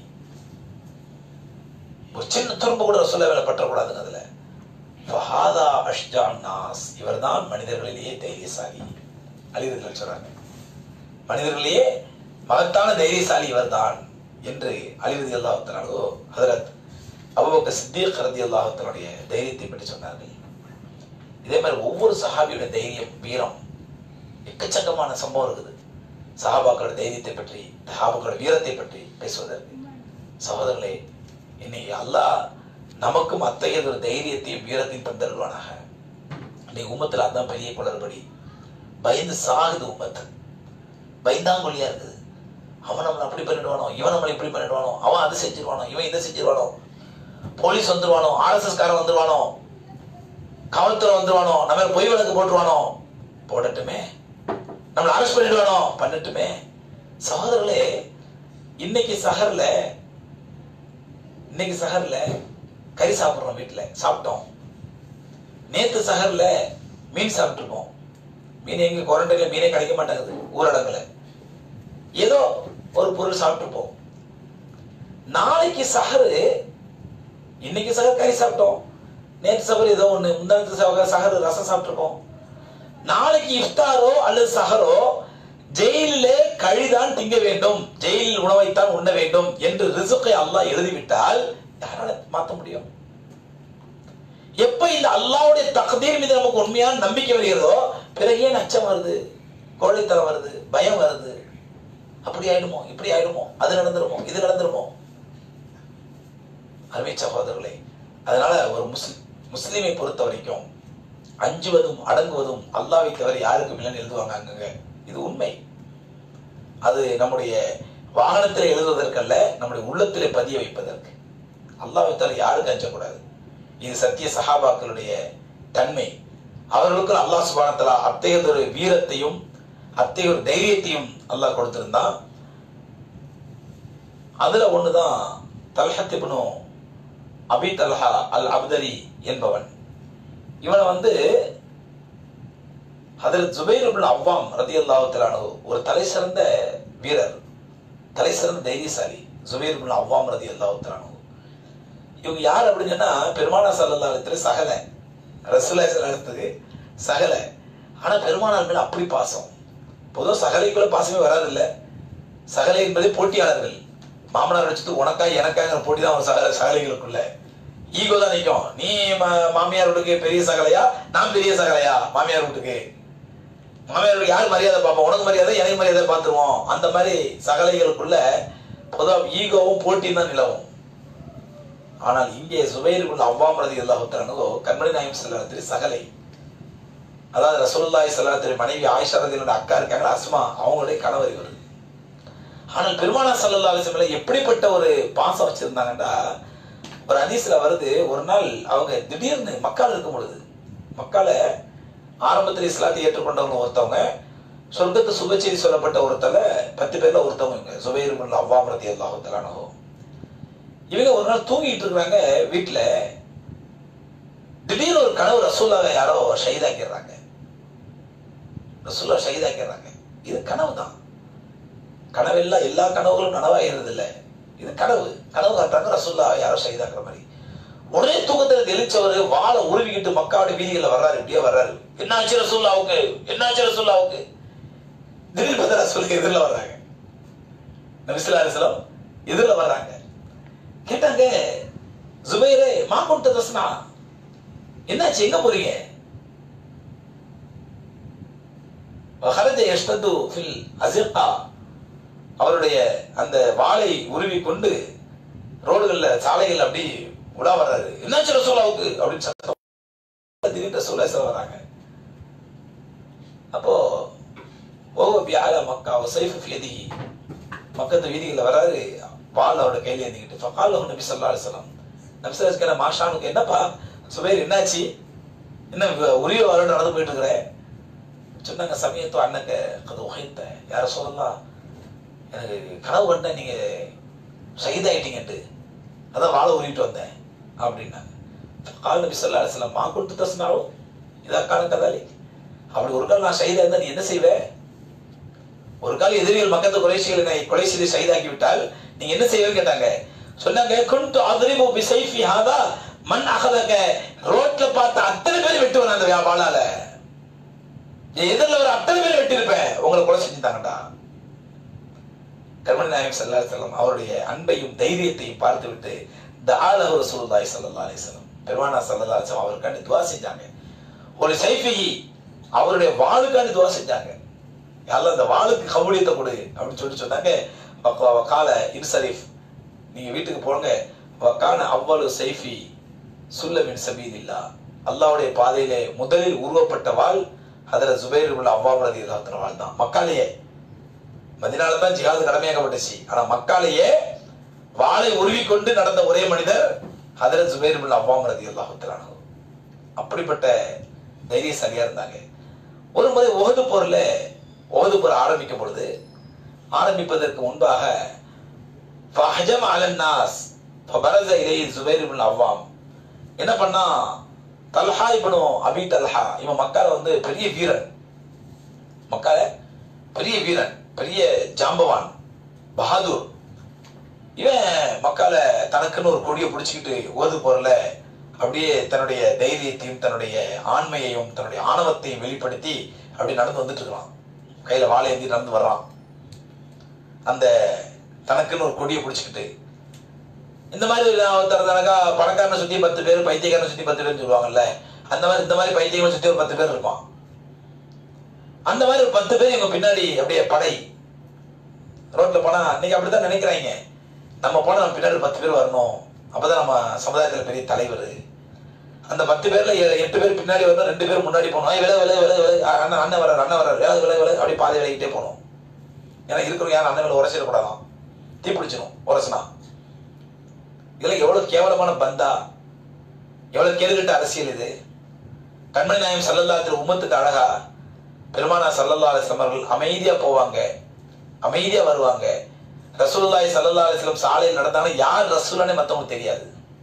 ஒரு சின்ன துரும்பு கூட சொல்ல வேலை பற்றக்கூடாதுங்க அதுல ஃபஹாதா அஷ்ஜான் நாஸ் இவர்தான் மனிதர்களிலேயே தைரியசாலி அலிரர்கள் சொல்றாங்க மனிதர்களிலேயே மகத்தான தைரியசாலி இவர்தான் என்று அலிரதி அல்லாஹத்தனாலோ ஹதரத் அபுபக்கர் சித்திக் ரதி அல்லாஹத்தனுடைய தைரியத்தை பற்றி சொன்னார்கள் இதே மாதிரி ஒவ்வொரு சஹாபியோட தைரியம் வீரம் எக்கச்சக்கமான சம்பவம் இருக்குது சஹாபாக்களோட தைரியத்தை பற்றி சஹாபாக்களோட வீரத்தை பற்றி பேசுவதற்கு சகோதரர்களே இன்னைக்கு அல்லாஹ் நமக்கும் அத்தகைய ஒரு தைரியத்தையும் வீரத்தையும் தந்தருவானாக இன்னைக்கு உம்மத்தில் அதான் பெரிய குளறுபடி பயந்து சாகுது உம்மத்து பயந்தாங்கொல்லியா இருக்குது அவன் நம்மளை அப்படி பண்ணிடுவானோ இவன் நம்மளை இப்படி பண்ணிடுவானோ அவன் அதை செஞ்சிருவானோ இவன் இதை செஞ்சிருவானோ போலீஸ் வந்துருவானோ ஆர்எஸ்எஸ் காரன் வந்துருவானோ காவல்துறை வந்துருவானோ நம்ம மேல பொய் வழக்கு போட்டுருவானோ போடட்டுமே நம்மளை அரெஸ்ட் பண்ணிடுவானோ பண்ணட்டுமே சகோதரர்களே இன்னைக்கு சஹர்ல இன்னைக்கு சஹர்ல கறி சாப்பிடுறோம் வீட்டுல சாப்பிட்டோம் நேத்து சஹர்ல மீன் சாப்பிட்டுருக்கோம் மீன் எங்க குவாரண்டைன்ல மீனே கிடைக்க மாட்டேங்குது ஊரடங்குல ஏதோ ஒரு பொருள் சாப்பிட்டுப்போம் நாளைக்கு சஹரு இன்னைக்கு சஹர் கறி சாப்பிட்டோம் நேற்று சஹர் ஏதோ ஒண்ணு முந்தானத்து சஹர் சஹர் ரசம் சாப்பிட்டுருப்போம் நாளைக்கு இஃப்தாரோ அல்லது சஹரோ ஜெயிலிலே கழிதான் திங்க வேண்டும் ஜெயிலில் உணவைத்தான் உண்ண வேண்டும் என்று ரிசுக்கை அல்லாஹ் எழுதிவிட்டால் யாரால மாத்த முடியும் எப்ப இந்த அல்லாஹ்வுடைய தக்தீர் மீது நமக்கு உண்மையான நம்பிக்கை வருகிறதோ பிறகு ஏன் அச்சம் வருது கோழைத்தனம் வருது பயம் வருது அப்படி ஆயிடுமோ இப்படி ஆயிடுமோ அது நடந்துருமோ இது நடந்துருமோ அருமை சகோதரர்களே அதனால ஒரு முஸ்லிம் முஸ்லிமை பொறுத்த வரைக்கும் அஞ்சுவதும் அடங்குவதும் அல்லாவை தவிர யாருக்கும் இல்லைன்னு எழுதுவாங்க அங்கங்க இது உண்மை அது நம்முடைய வாகனத்தில் எழுதுவதற்கல்ல நம்முடைய உள்ளத்திலே பதிய வைப்பதற்கு அல்லாவை தவிர யாருக்கும் அஞ்சக்கூடாது இது சத்திய சஹாபாக்களுடைய தன்மை அவர்களுக்கு அல்லாஹ் சுபானத்தலா அத்தகையதொரு வீரத்தையும் அத்தகைய ஒரு தைரியத்தையும் அல்லாஹ் கொடுத்திருந்தான் அதுல ஒண்ணுதான் தல்ஹத் இப்னு அபி தல்ஹா அல் அப்தரி என்பவன் இவனை வந்து ஹதரத் ஜுபைர் இப்னு அவ்வாம் ரதியல்லாஹு ஒரு தலை சிறந்த வீரர் தலை சிறந்த தைரியசாலி ஜுபைர் இப்னு அவ்வாம் ரதியல்லாஹு இவங்க யார் அப்படின்னு சொன்னா பெருமானா சல்லல்லா அலித்துல சகல ரசூலா சலத்துக்கு சகல ஆனா பெருமானார் மேல அப்படி பாசம் பொதுவாக சகலைக்குள்ள பாசமே வராது இல்ல சகலை என்பதே போட்டியாளர்கள் மாமனார் வச்சுட்டு உனக்கா எனக்காங்கிற போட்டி தான் ஒரு சகல சகலைகளுக்குள்ள ஈகோ தான் நிற்கும் நீ மா- மாமியார் வீட்டுக்கு பெரிய சகலையா நான் பெரிய சகலையா மாமியார் வீட்டுக்கு மாமியார் வீட்டுக்கு யார் மரியாதை பார்ப்போம் உனக்கு மரியாதை எனக்கு மரியாதை பார்த்துருவோம் அந்த மாதிரி சகலைகளுக்குள்ள பொதுவாக ஈகோவும் போட்டியும் தான் நிலவும் ஆனால் இங்கே சுபைருக்குள்ள அவ்வாம் ரதி அல்லாஹுத்தரனோ கண்மணி நாயம் செல்லத்திரி சகலை அதாவது ரசூலுல்லாஹி ஸல்லல்லாஹு மனைவி ஆயிஷா ரதியோட அக்கா இருக்காங்க அஸ்மா அவங்களுடைய கணவர் இவர் ஆனால் பெருமானா சல்லல்லாஹு அலைஹி வஸல்லம் எப்படிப்பட்ட ஒரு பாசம் வச்சிருந்தாங்கன்னா ஒரு ஹதீஸ்ல வருது ஒரு நாள் அவங்க திடீர்னு மக்கால் இருக்கும் பொழுது மக்கால ஆரம்பத்தில் இஸ்லாத்தை ஏற்றுக்கொண்டவங்க ஒருத்தவங்க சொர்க்கத்து சுபச்செய்தி சொல்லப்பட்ட ஒருத்தல பத்து பேர்ல ஒருத்தவங்க இவங்க சுபைர் அவ்வாம் ரதி அல்லாஹு தலானோ இவங்க ஒரு நாள் தூங்கிட்டு இருக்கிறாங்க வீட்டுல திடீர்னு ஒரு கனவு ரசூலாவை யாரோ ஷஹீதாக்கிடுறாங்க ரசூலா ஷஹீதாக்கிடுறாங்க இது கனவு தான் கனவெல்லாம் எல்லா கனவுகளும் நனவாகிறது இல்ல இது கனவு கனவு காட்டுறாங்க ரசூல்லா யாரோ ஷஹீதாக்குற மாதிரி உடனே தூக்கத்துல தெளிச்சவர் வாழை உருவிக்கிட்டு மக்காவோட வீதிகளில் வர்றாரு இப்படியே வர்றாரு என்னாச்சு ரசூல்லாவுக்கு என்னாச்சு ரசூல்லாவுக்கு திடீர்னு பார்த்தா ரசூலுக்கு எதிரில் வர்றாங்க நபிசுல்லா அலிஸ்லாம் எதிரில் வர்றாங்க கேட்டாங்க ஜுபைரே மா கொண்டு தஸ்னா என்னாச்சு எங்க போறீங்க வஹரஜ யஷ்தது ஃபில் அசிர்கா அவருடைய அந்த வாளை உருவி கொண்டு ரோடுகள்ல சாலைகள் அப்படி உலா வர்றாரு என்னாச்சு ரசூலாவுக்கு அப்படின்னு சத்தம் திடீர்னு ரசூலா வர்றாங்க அப்போ ஓஹோ பியால மக்கா சைஃபு ஃபியதி மக்கத்து வீதிகளில் வராரு வாள் அவரோட கையில ஏந்திக்கிட்டு ஃபகால் நபி ஸல்லல்லாஹு அலைஹி வஸல்லம் நபி ஸல்லல்லாஹு அலைஹி வஸல்லம் மாஷானுக்கு என்னப்பா சுபைர் என்னாச்சு என்ன வ- உரிய வாரோட நடந்து போயிட்டு இருக்கிற சொன்னாங்க சமயத்து அண்ணங்க அது உகைத்த யார சொல்லலாம் எனக்கு கனவு கண்ட நீங்க சகிதாயிட்டீங்கன்ட்டு அதான் வாழை உருவிட்டு வந்தேன் அப்படின்னாங்க கால் நபி ஸல்லல்லாஹு அலைஹி வஸல்லம் மா குண்டு தஸ்னாவும் இதா கால கதாலி அப்படி ஒரு நாள் நான் சகிதா இருந்தா நீ என்ன செய்வே ஒரு கால எதிரிகள் மக்கத்து குறைசிகளை நான் கொலை செய்து சைதாக்கி விட்டால் நீங்க என்ன செய்வீங்கன்னு கேட்டாங்க சொன்னாங்க குண்டு அதிரிமு பி சைஃபி ஹாதா மண் அகலக ரோட்ல பார்த்த அத்தனை பேர் வெட்டுவேன் அந்த வாழால என் எதிரில் ஒரு அத்தனை பேர் வெட்டியிருப்பேன் உங்களை கொலை செஞ்சுட்டாங்கடா கர்மணி நாயகம் சல்லா செல்லம் அவருடைய அன்பையும் தைரியத்தையும் பார்த்துவிட்டு இந்த ஆள் அவர் சொல்லுதாய் சல்லா அலிஸ்லம் பெருமானா சல்லா அலிஸ்லம் அவருக்காண்டி துவா செஞ்சாங்க ஒரு சைஃபி அவருடைய வாளுக்காண்டி துவா செஞ்சாங்க யாரெல்லாம் அந்த வாளுக்கு கபூலியத்தை கொடு அப்படின்னு சொல்லி சொன்னாங்க வக்க- வக்கால இன்சரிஃப் நீங்க வீட்டுக்கு போங்க வக்கான அவ்வளவு சைஃபி சுல்லமின் சபீதில்லா அல்லாஹ்வுடைய பாதையிலே முதலில் உருவப்பட்ட வாள் அதுல ஜுபைர் உள்ள அவ்வாபரதி இல்லாத்தின வாழ் தான் மக்காலேயே மதினால தான் ஜிஹாது கடமையாக்கப்பட்டுச்சு ஆனா மக்காலேயே வாளை உருவி கொண்டு நடந்த ஒரே மனிதர் ஹதரத் ஜுபைர் உள்ள அவ்வாம் ரதி அல்லாஹுத்தலானு அப்படிப்பட்ட தைரியசாலியா இருந்தாங்க ஒரு முறை உகது போர்ல உகது போர் ஆரம்பிக்கும் பொழுது ஆரம்பிப்பதற்கு முன்பாக ஃபஹஜம் அலன் நாஸ் ஃபபரஸ இலைஹி ஜுபைர் இப்னு அவ்வாம் என்ன பண்ணா தல்ஹா இப்னு அபி தல்ஹா இவன் மக்கால வந்து பெரிய வீரன் மக்கால பெரிய வீரன் பெரிய ஜாம்பவான் பஹாதூர் இவன் மக்கால தனக்குன்னு ஒரு கொடியை பிடிச்சிக்கிட்டு ஓது போறல அப்படியே தன்னுடைய தைரியத்தையும் தன்னுடைய ஆண்மையையும் தன்னுடைய ஆணவத்தையும் வெளிப்படுத்தி அப்படி நடந்து வந்துட்டு இருக்கான் கையில வாழை ஏந்தி நடந்து வர்றான் அந்த தனக்குன்னு ஒரு கொடியை பிடிச்சிக்கிட்டு இந்த மாதிரி ஒருத்தர் தனக்கா பணக்காரனை சுத்தி பத்து பேர் பைத்தியக்காரனை சுத்தி பத்து பேர் சொல்லுவாங்கல்ல அந்த மாதிரி இந்த மாதிரி பைத்தியங்களை சுத்தி ஒரு பத்து பேர் இருப்பான் அந்த மாதிரி ஒரு பத்து பேர் இவங்க பின்னாடி அப்படியே படை ரோட்ல போனா இன்னைக்கு அப்படித்தான் நினைக்கிறாங்க நம்ம போனா நம்ம பின்னாடி பத்து பேர் வரணும் அப்பதான் நம்ம சமுதாயத்துல பெரிய தலைவர் அந்த பத்து பேர்ல ஏ- எட்டு பேர் பின்னாடி வரணும் ரெண்டு பேர் முன்னாடி போகணும் ஏய், விலை விலை விலை விலை அண்ணன் அண்ணன் வர்றாரு அண்ணன் வர்றாரு விலை விலை விலை அப்படி பாதை விலகிட்டே போகணும் ஏன்னா இருக்கிற யாரும் அண்ணன் உரசிடக்கூடாதான் தீ பிடிச்சிடும் உரசனா இதெல்லாம் எவ்வளவு கேவலமான பந்தா எவ்வளவு கேடுகட்ட அரசியல் இது கண்மணி நாயம் சல்லல்லாத்திர உம்மத்துக்கு அழகா பெருமானா சல்லல்லா அலிஸ்லாம் அவர்கள் அமைதியா போவாங்க அமைதியா வருவாங்க ரசூலுல்லாஹி ஸல்லல்லாஹு அலைஹி வஸல்லம் சாலையில் நடந்தாலும் யார் ரசூலானே மத்தவங்களுக்கு தெரியாது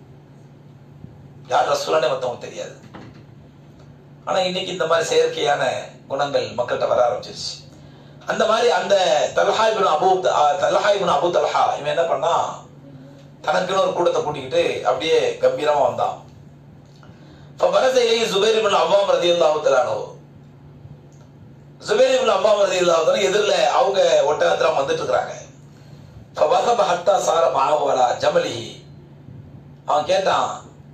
யார் ரசூலானே மத்தவங்களுக்கு தெரியாது ஆனா இன்னைக்கு இந்த மாதிரி செயற்கையான குணங்கள் மக்கள்கிட்ட வர ஆரம்பிச்சிருச்சு அந்த மாதிரி அந்த தல்ஹா இப்னு அபூ அஹ், தல்ஹா இப்னு அபூ தல்ஹா இவன் என்ன பண்ணா தனக்குன்னு ஒரு கூட்டத்தை கூட்டிக்கிட்டு அப்படியே கம்பீரமா வந்தான் ஃபபரஸ இலைஹி ஜுபைர் இப்னு அவ்வாம் ரலியல்லாஹு தஆலா அன்ஹு ஜுபைர் இப்னு அவ்வாம் ரலியல்லாஹு தஆலா எதிரில் அவங்க ஒட்டகத்துல வந்துட்டு இருக்காங்க ஃபவஹப ஹத்தா சார மஅஹு அலா ஜமலிஹி அவன் கேட்டான்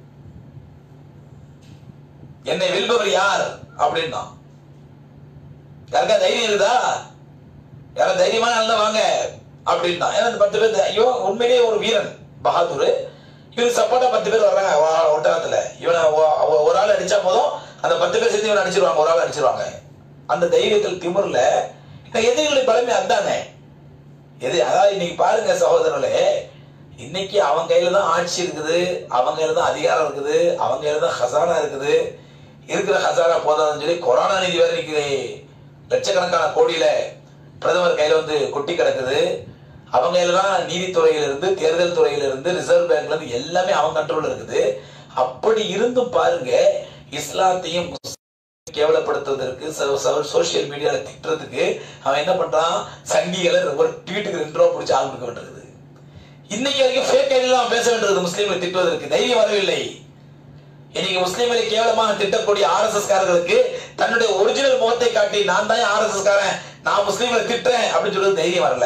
என்னை வெல்பவர் யார் அப்படின்னா யாருக்கா தைரியம் இருக்குதா யாரா தைரியமான நல்லா வாங்க அப்படின்னா ஏன்னா இந்த பத்து பேர் ஐயோ உண்மையிலேயே ஒரு வீரன் பகாதூர் இவனுக்கு சப்போர்ட்டா பத்து பேர் வர்றாங்க வா- ஒட்டகத்துல இவனை ஒ- ஒ- ஒரு ஆள் அடிச்சா போதும் அந்த பத்து பேர் சேர்ந்து இவனை அடிச்சிருவாங்க ஒரு ஆள் அடிச்சிருவாங்க அந்த தைரியத்தில் திமிர்ல இந்த எதிரிகளுடைய பலமே அதானே எது அதாவது இன்னைக்கு பாருங்க சகோதரர்களே இன்னைக்கு அவன் கையில தான் ஆட்சி இருக்குது அவங்க கையில தான் அதிகாரம் இருக்குது அவங்க கையில தான் ஹசானா இருக்குது இருக்கிற ஹசானா போதாதுன்னு சொல்லி கொரோனா நிதி வேற நிக்குது லட்சக்கணக்கான கோடியில பிரதமர் கையில வந்து கொட்டி கிடக்குது அவங்க கையில தான் நீதித்துறையில இருந்து தேர்தல் துறையில இருந்து ரிசர்வ் பேங்க்ல இருந்து எல்லாமே அவன் கண்ட்ரோல்ல இருக்குது அப்படி இருந்தும் பாருங்க இஸ்லாத்தையும் கேவலப்படுத்துவதற்கு சோசியல் மீடியால திட்டுறதுக்கு அவன் என்ன பண்றான் சங்கிகளை ஒரு ட்வீட்டுக்கு ரெண்டு ரூபா பிடிச்சி ஆள் கொடுக்க வேண்டியது இன்னைக்கு வரைக்கும் ஃபேக் ஐடியெல்லாம் பேச வேண்டியது முஸ்லீம்களை திட்டுவதற்கு தைரியம் வரவில்லை இன்னைக்கு முஸ்லீம்களை கேவலமாக திட்டக்கூடிய ஆர்எஸ்எஸ் காரர்களுக்கு தன்னுடைய ஒரிஜினல் முகத்தை காட்டி நான் தான் ஆர்எஸ்எஸ் காரன் நான் முஸ்லீம்களை திட்டுறேன் அப்படின்னு சொல்றது தைரியம் வரல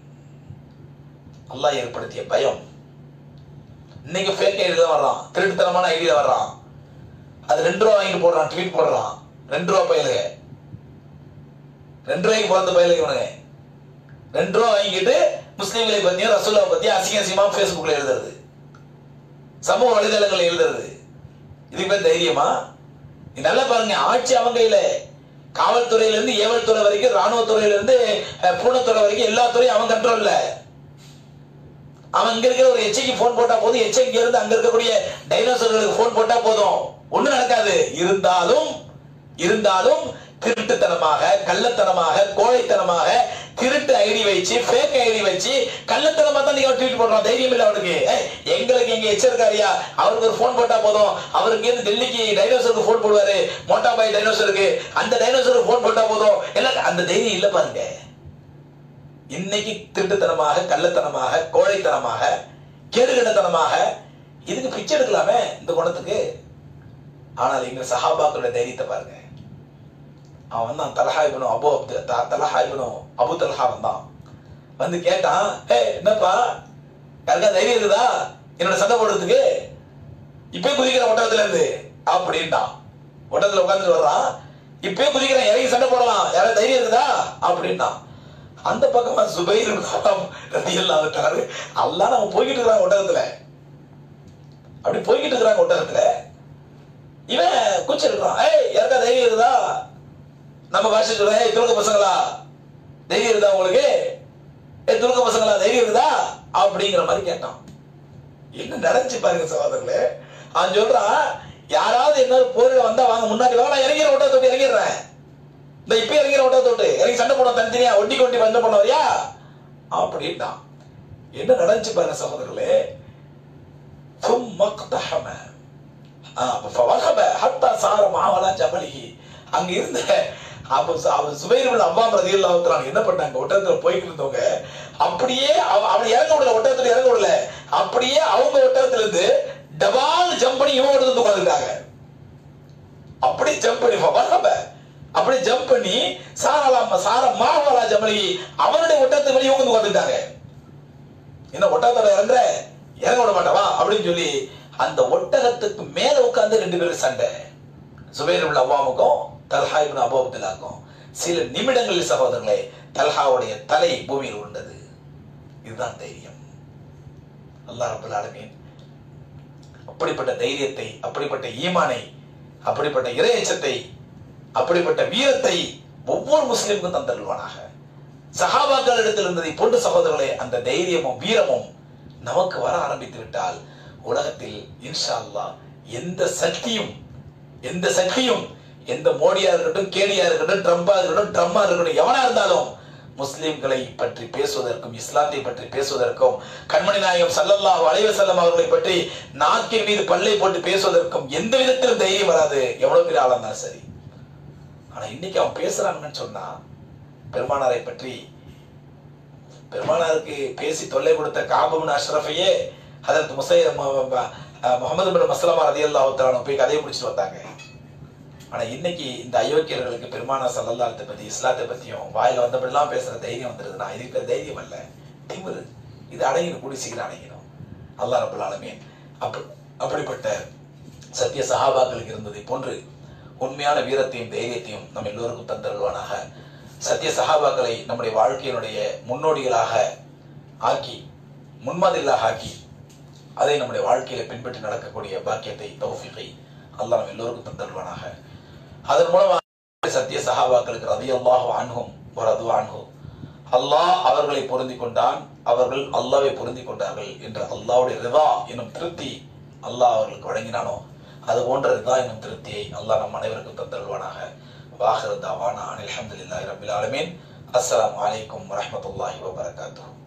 அல்லாஹ் ஏற்படுத்திய பயம் இன்னைக்கு ஃபேக் ஐடியில வர்றான் திருட்டுத்தனமான ஐடியில வர்றான் அது ரெண்டு ரூபா வாங்கிட்டு போடுறான் ட்வீட் போடுறான் ரெண்டு ரூபா பயலுக ரெண்டு ரூபாய்க்கு பிறந்த பயலுக இவனுங்க ரெண்டு ரூபா வாங்கிட்டு முஸ்லீம்களை பத்தியும் ரசூலா பத்தியும் அசிங்க அசிங்கமா ஃபேஸ்புக்ல எழுதுறது சமூக வலைதளங்கள்ல எழுதுறது இதுக்கு பேர் தைரியமா நீ நல்லா பாருங்க ஆட்சி அவங்க கையில காவல்துறையில இருந்து ஏவல் துறை வரைக்கும் ராணுவ துறையில இருந்து அஹ், பூனைத்துறை வரைக்கும் எல்லா துறையும் அவன் கண்ட்ரோல்ல அவன் இங்க இருக்கிற ஒரு எச்சைக்கு போன் போட்டா போதும் எச்சை இங்க இருந்து அங்க இருக்கக்கூடிய டைனோசர்களுக்கு போன் போட்டா போதும் ஒண்ணும் நடக்காது இருந்தாலும் இருந்தாலும் திருட்டுத்தனமாக கள்ளத்தனமாக கோழைத்தனமாக திருட்டு ஐடி வச்சு ஃபேக் ஐடி வச்சு கள்ளத்தனமா தான் நீங்க ட்வீட் போடுறான் தைரியம் இல்ல அவனுக்கு ஏய், எங்களுக்கு எங்க எச்சரிக்காரியா அவருக்கு ஒரு போன் போட்டா போதும் அவருக்கு இருந்து டெல்லிக்கு டைனோசருக்கு போன் போடுவாரு மோட்டாபாய் டைனோசருக்கு அந்த டைனோசருக்கு போன் போட்டா போதும் எல்லாம் அந்த தைரியம் இல்ல பாருங்க இன்னைக்கு திருட்டுத்தனமாக கள்ளத்தனமாக கோழைத்தனமாக கேடுகட்டத்தனமாக இதுக்கு பிச்சை எடுக்கலாமே இந்த குணத்துக்கு ஆனால் எங்க சஹாபாக்களுடைய தைரியத்தை பாருங்க அவன் வந்தான் தலஹா இப்னு அபு அப்து த- தலஹா இப்னு அபு தலஹா வந்தான் வந்து கேட்டான் ஹே என்னப்பா யாருக்கா தைரியம் இருக்குதா என்னோட சண்டை போடுறதுக்கு இப்பயே குதிக்கிற ஒட்டகத்துல இருந்து அப்படின்ட்டான் ஒட்டகத்துல உட்கார்ந்துட்டு வர்றான் இப்பயே குதிக்கிறேன் இறங்கி சண்டை போடலாம் யாராவது தைரியம் இருக்குதா அப்படின்ட்டான் அந்த பக்கமா சுபைர் ரதியல்லாஹு தஆலா அல்லாஹ் நம்ம போய்கிட்டு இருக்கிறாங்க ஒட்டகத்துல அப்படி போய்கிட்டு இருக்கிறாங்க ஒட்டகத்துல இவன் கூச்சிருக்கான் ஏய் யாருக்கா தைரியம் இருக்குதா நம்ம பாஷை சொல்ற ஏய் துருக்க பசங்களா தைரியம் இருக்குதா உங்களுக்கு ஏய் துருக்க பசங்களா தைரியம் இருக்குதா அப்படிங்கிற மாதிரி கேட்டான் என்ன நடந்துச்சு பாருங்க சகோதரர்களே அவன் சொல்றான் யாராவது என்ன போரிட வந்தா வாங்க முன்னாடி வாங்க நான் இறங்கிற ஓட்டத்தை விட்டு இறங்கிடுறேன் இந்த இப்ப இறங்கிற ஓட்டத்தை விட்டு இறங்கி சண்டை போட தனித்தனியா ஒட்டி கொட்டி சண்டை போட வரியா அப்படின்ட்டான் என்ன நடந்துச்சு பாருங்க சகோதரர்களே ثم اقتحم ஆஹ் فوهب حتى صار معه على جبله அங்க இருந்த அப்ப ச- அவன் சுபைர் அவ்வாம் ரதியல்லாஹு தஆலா என்ன பண்ணாங்க ஒட்டகத்துல போய்கிட்டு இருந்தவங்க அப்படியே அவ- அவனை இறங்க விடல ஒட்டகத்துல இறங்க விடல அப்படியே அவங்க ஒட்டகத்துல இருந்து டபால் ஜம்ப் பண்ணி இவன் ஒட்டகத்துல உட்காந்துட்டாங்க அப்படி ஜம்ப் பண்ணி வகப அப்படி ஜம்ப் பண்ணி சாரலா சார மாவலா ஜமலி அவனுடைய ஒட்டத்தை வெளியே வந்து வந்துட்டாங்க என்ன ஒட்டத்தோட இறங்குற இறங்க விட மாட்டவா அப்படின்னு சொல்லி அந்த ஒட்டகத்துக்கு மேல உட்கார்ந்து ரெண்டு பேரும் சண்டை சுபேர் இப்னு அவ்வாமுக்கும் தல்ஹா இப்னு அபூபத்துல்லாக்கும் சில நிமிடங்களில் சகோதரர்களே தல்ஹாவுடைய தலை பூமியில் உருண்டது இதுதான் தைரியம் அல்லாஹ் ரப்பல் ஆலமீன் அப்படிப்பட்ட தைரியத்தை அப்படிப்பட்ட ஈமானை அப்படிப்பட்ட இறையச்சத்தை அப்படிப்பட்ட வீரத்தை ஒவ்வொரு முஸ்லிமுக்கும் தந்தருவானாக சஹாபாக்கள் இடத்தில் இருந்ததை போன்று சகோதரர்களே அந்த தைரியமும் வீரமும் நமக்கு வர ஆரம்பித்து விட்டால் உலகத்தில் இன்ஷா அல்லாஹ் எந்த சக்தியும் எந்த சக்தியும் எந்த மோடியா இருக்கட்டும் கேடியா இருக்கட்டும் ட்ரம்பா இருக்கட்டும் ட்ரம்மா இருக்கட்டும் எவனா இருந்தாலும் முஸ்லிம்களை பற்றி பேசுவதற்கும் இஸ்லாத்தை பற்றி பேசுவதற்கும் கண்மணி நாயகம் சல்லல்லாஹு அலைஹி வஸல்லம் அவர்களை பற்றி நாக்கின் மீது பல்லை போட்டு பேசுவதற்கும் எந்த விதத்திலும் தைரியம் வராது எவ்வளவு பெரிய ஆளா இருந்தாலும் சரி ஆனா இன்னைக்கு அவன் பேசுறாங்கன்னு சொன்னா பெருமானாரை பற்றி பெருமானாருக்கு பேசி தொல்லை கொடுத்த காபுன் அஷ்ரஃபையே ஹதரத் முசை முகமது பின் மஸ்லமா ரதியல்லாஹு தஆலா போய் கதையை முடிச்சுட்டு வந்தாங்க ஆனா இன்னைக்கு இந்த அயோக்கியர்களுக்கு பெருமானா சல்லல்லாஹத்தை பத்தி இஸ்லாத்தை பத்தியும் வாயில வந்தபடிலாம் பேசுற தைரியம் வந்துருதுன்னா இதுக்கு பேர் தைரியம் அல்ல திமிரு இது அடங்கிடும் கூடி சீக்கிரம் அடங்கிடும் அல்லாஹ் ரபுல் ஆலமீன் அப்ப அப்படிப்பட்ட சத்திய சஹாபாக்களுக்கு இருந்ததை போன்று உண்மையான வீரத்தையும் தைரியத்தையும் நம் எல்லோருக்கும் தந்தருள்வானாக சத்திய சஹாபாக்களை நம்முடைய வாழ்க்கையினுடைய முன்னோடிகளாக ஆக்கி முன்மாதிரிகளாக ஆக்கி அதை நம்முடைய வாழ்க்கையில பின்பற்றி நடக்கக்கூடிய பாக்கியத்தை தௌஃபிகை அல்லாஹ் நம்ம எல்லோருக்கும் தந்தருள்வானாக அதன் மூலமாக சத்திய சஹாபாக்களுக்கு ரதி அல்லாஹு அன்ஹும் ஒரு அது அன்ஹும் அல்லாஹ் அவர்களை பொருந்தி கொண்டான் அவர்கள் அல்லாவை பொருந்தி கொண்டார்கள் என்ற அல்லாவுடைய ரிதா என்னும் திருப்தி அல்லாஹ் அவர்களுக்கு வழங்கினானோ அது போன்ற ரிதா என்னும் திருப்தியை அல்லாஹ் நம் அனைவருக்கும் தந்தருள்வானாக வாஹிர் தாவானா அனில் அல்ஹம்துலில்லாஹி ரபில் ஆலமீன் அஸ்ஸலாமு அலைக்கும் வரஹ்மத்துல்லாஹி வபரகாத்துஹு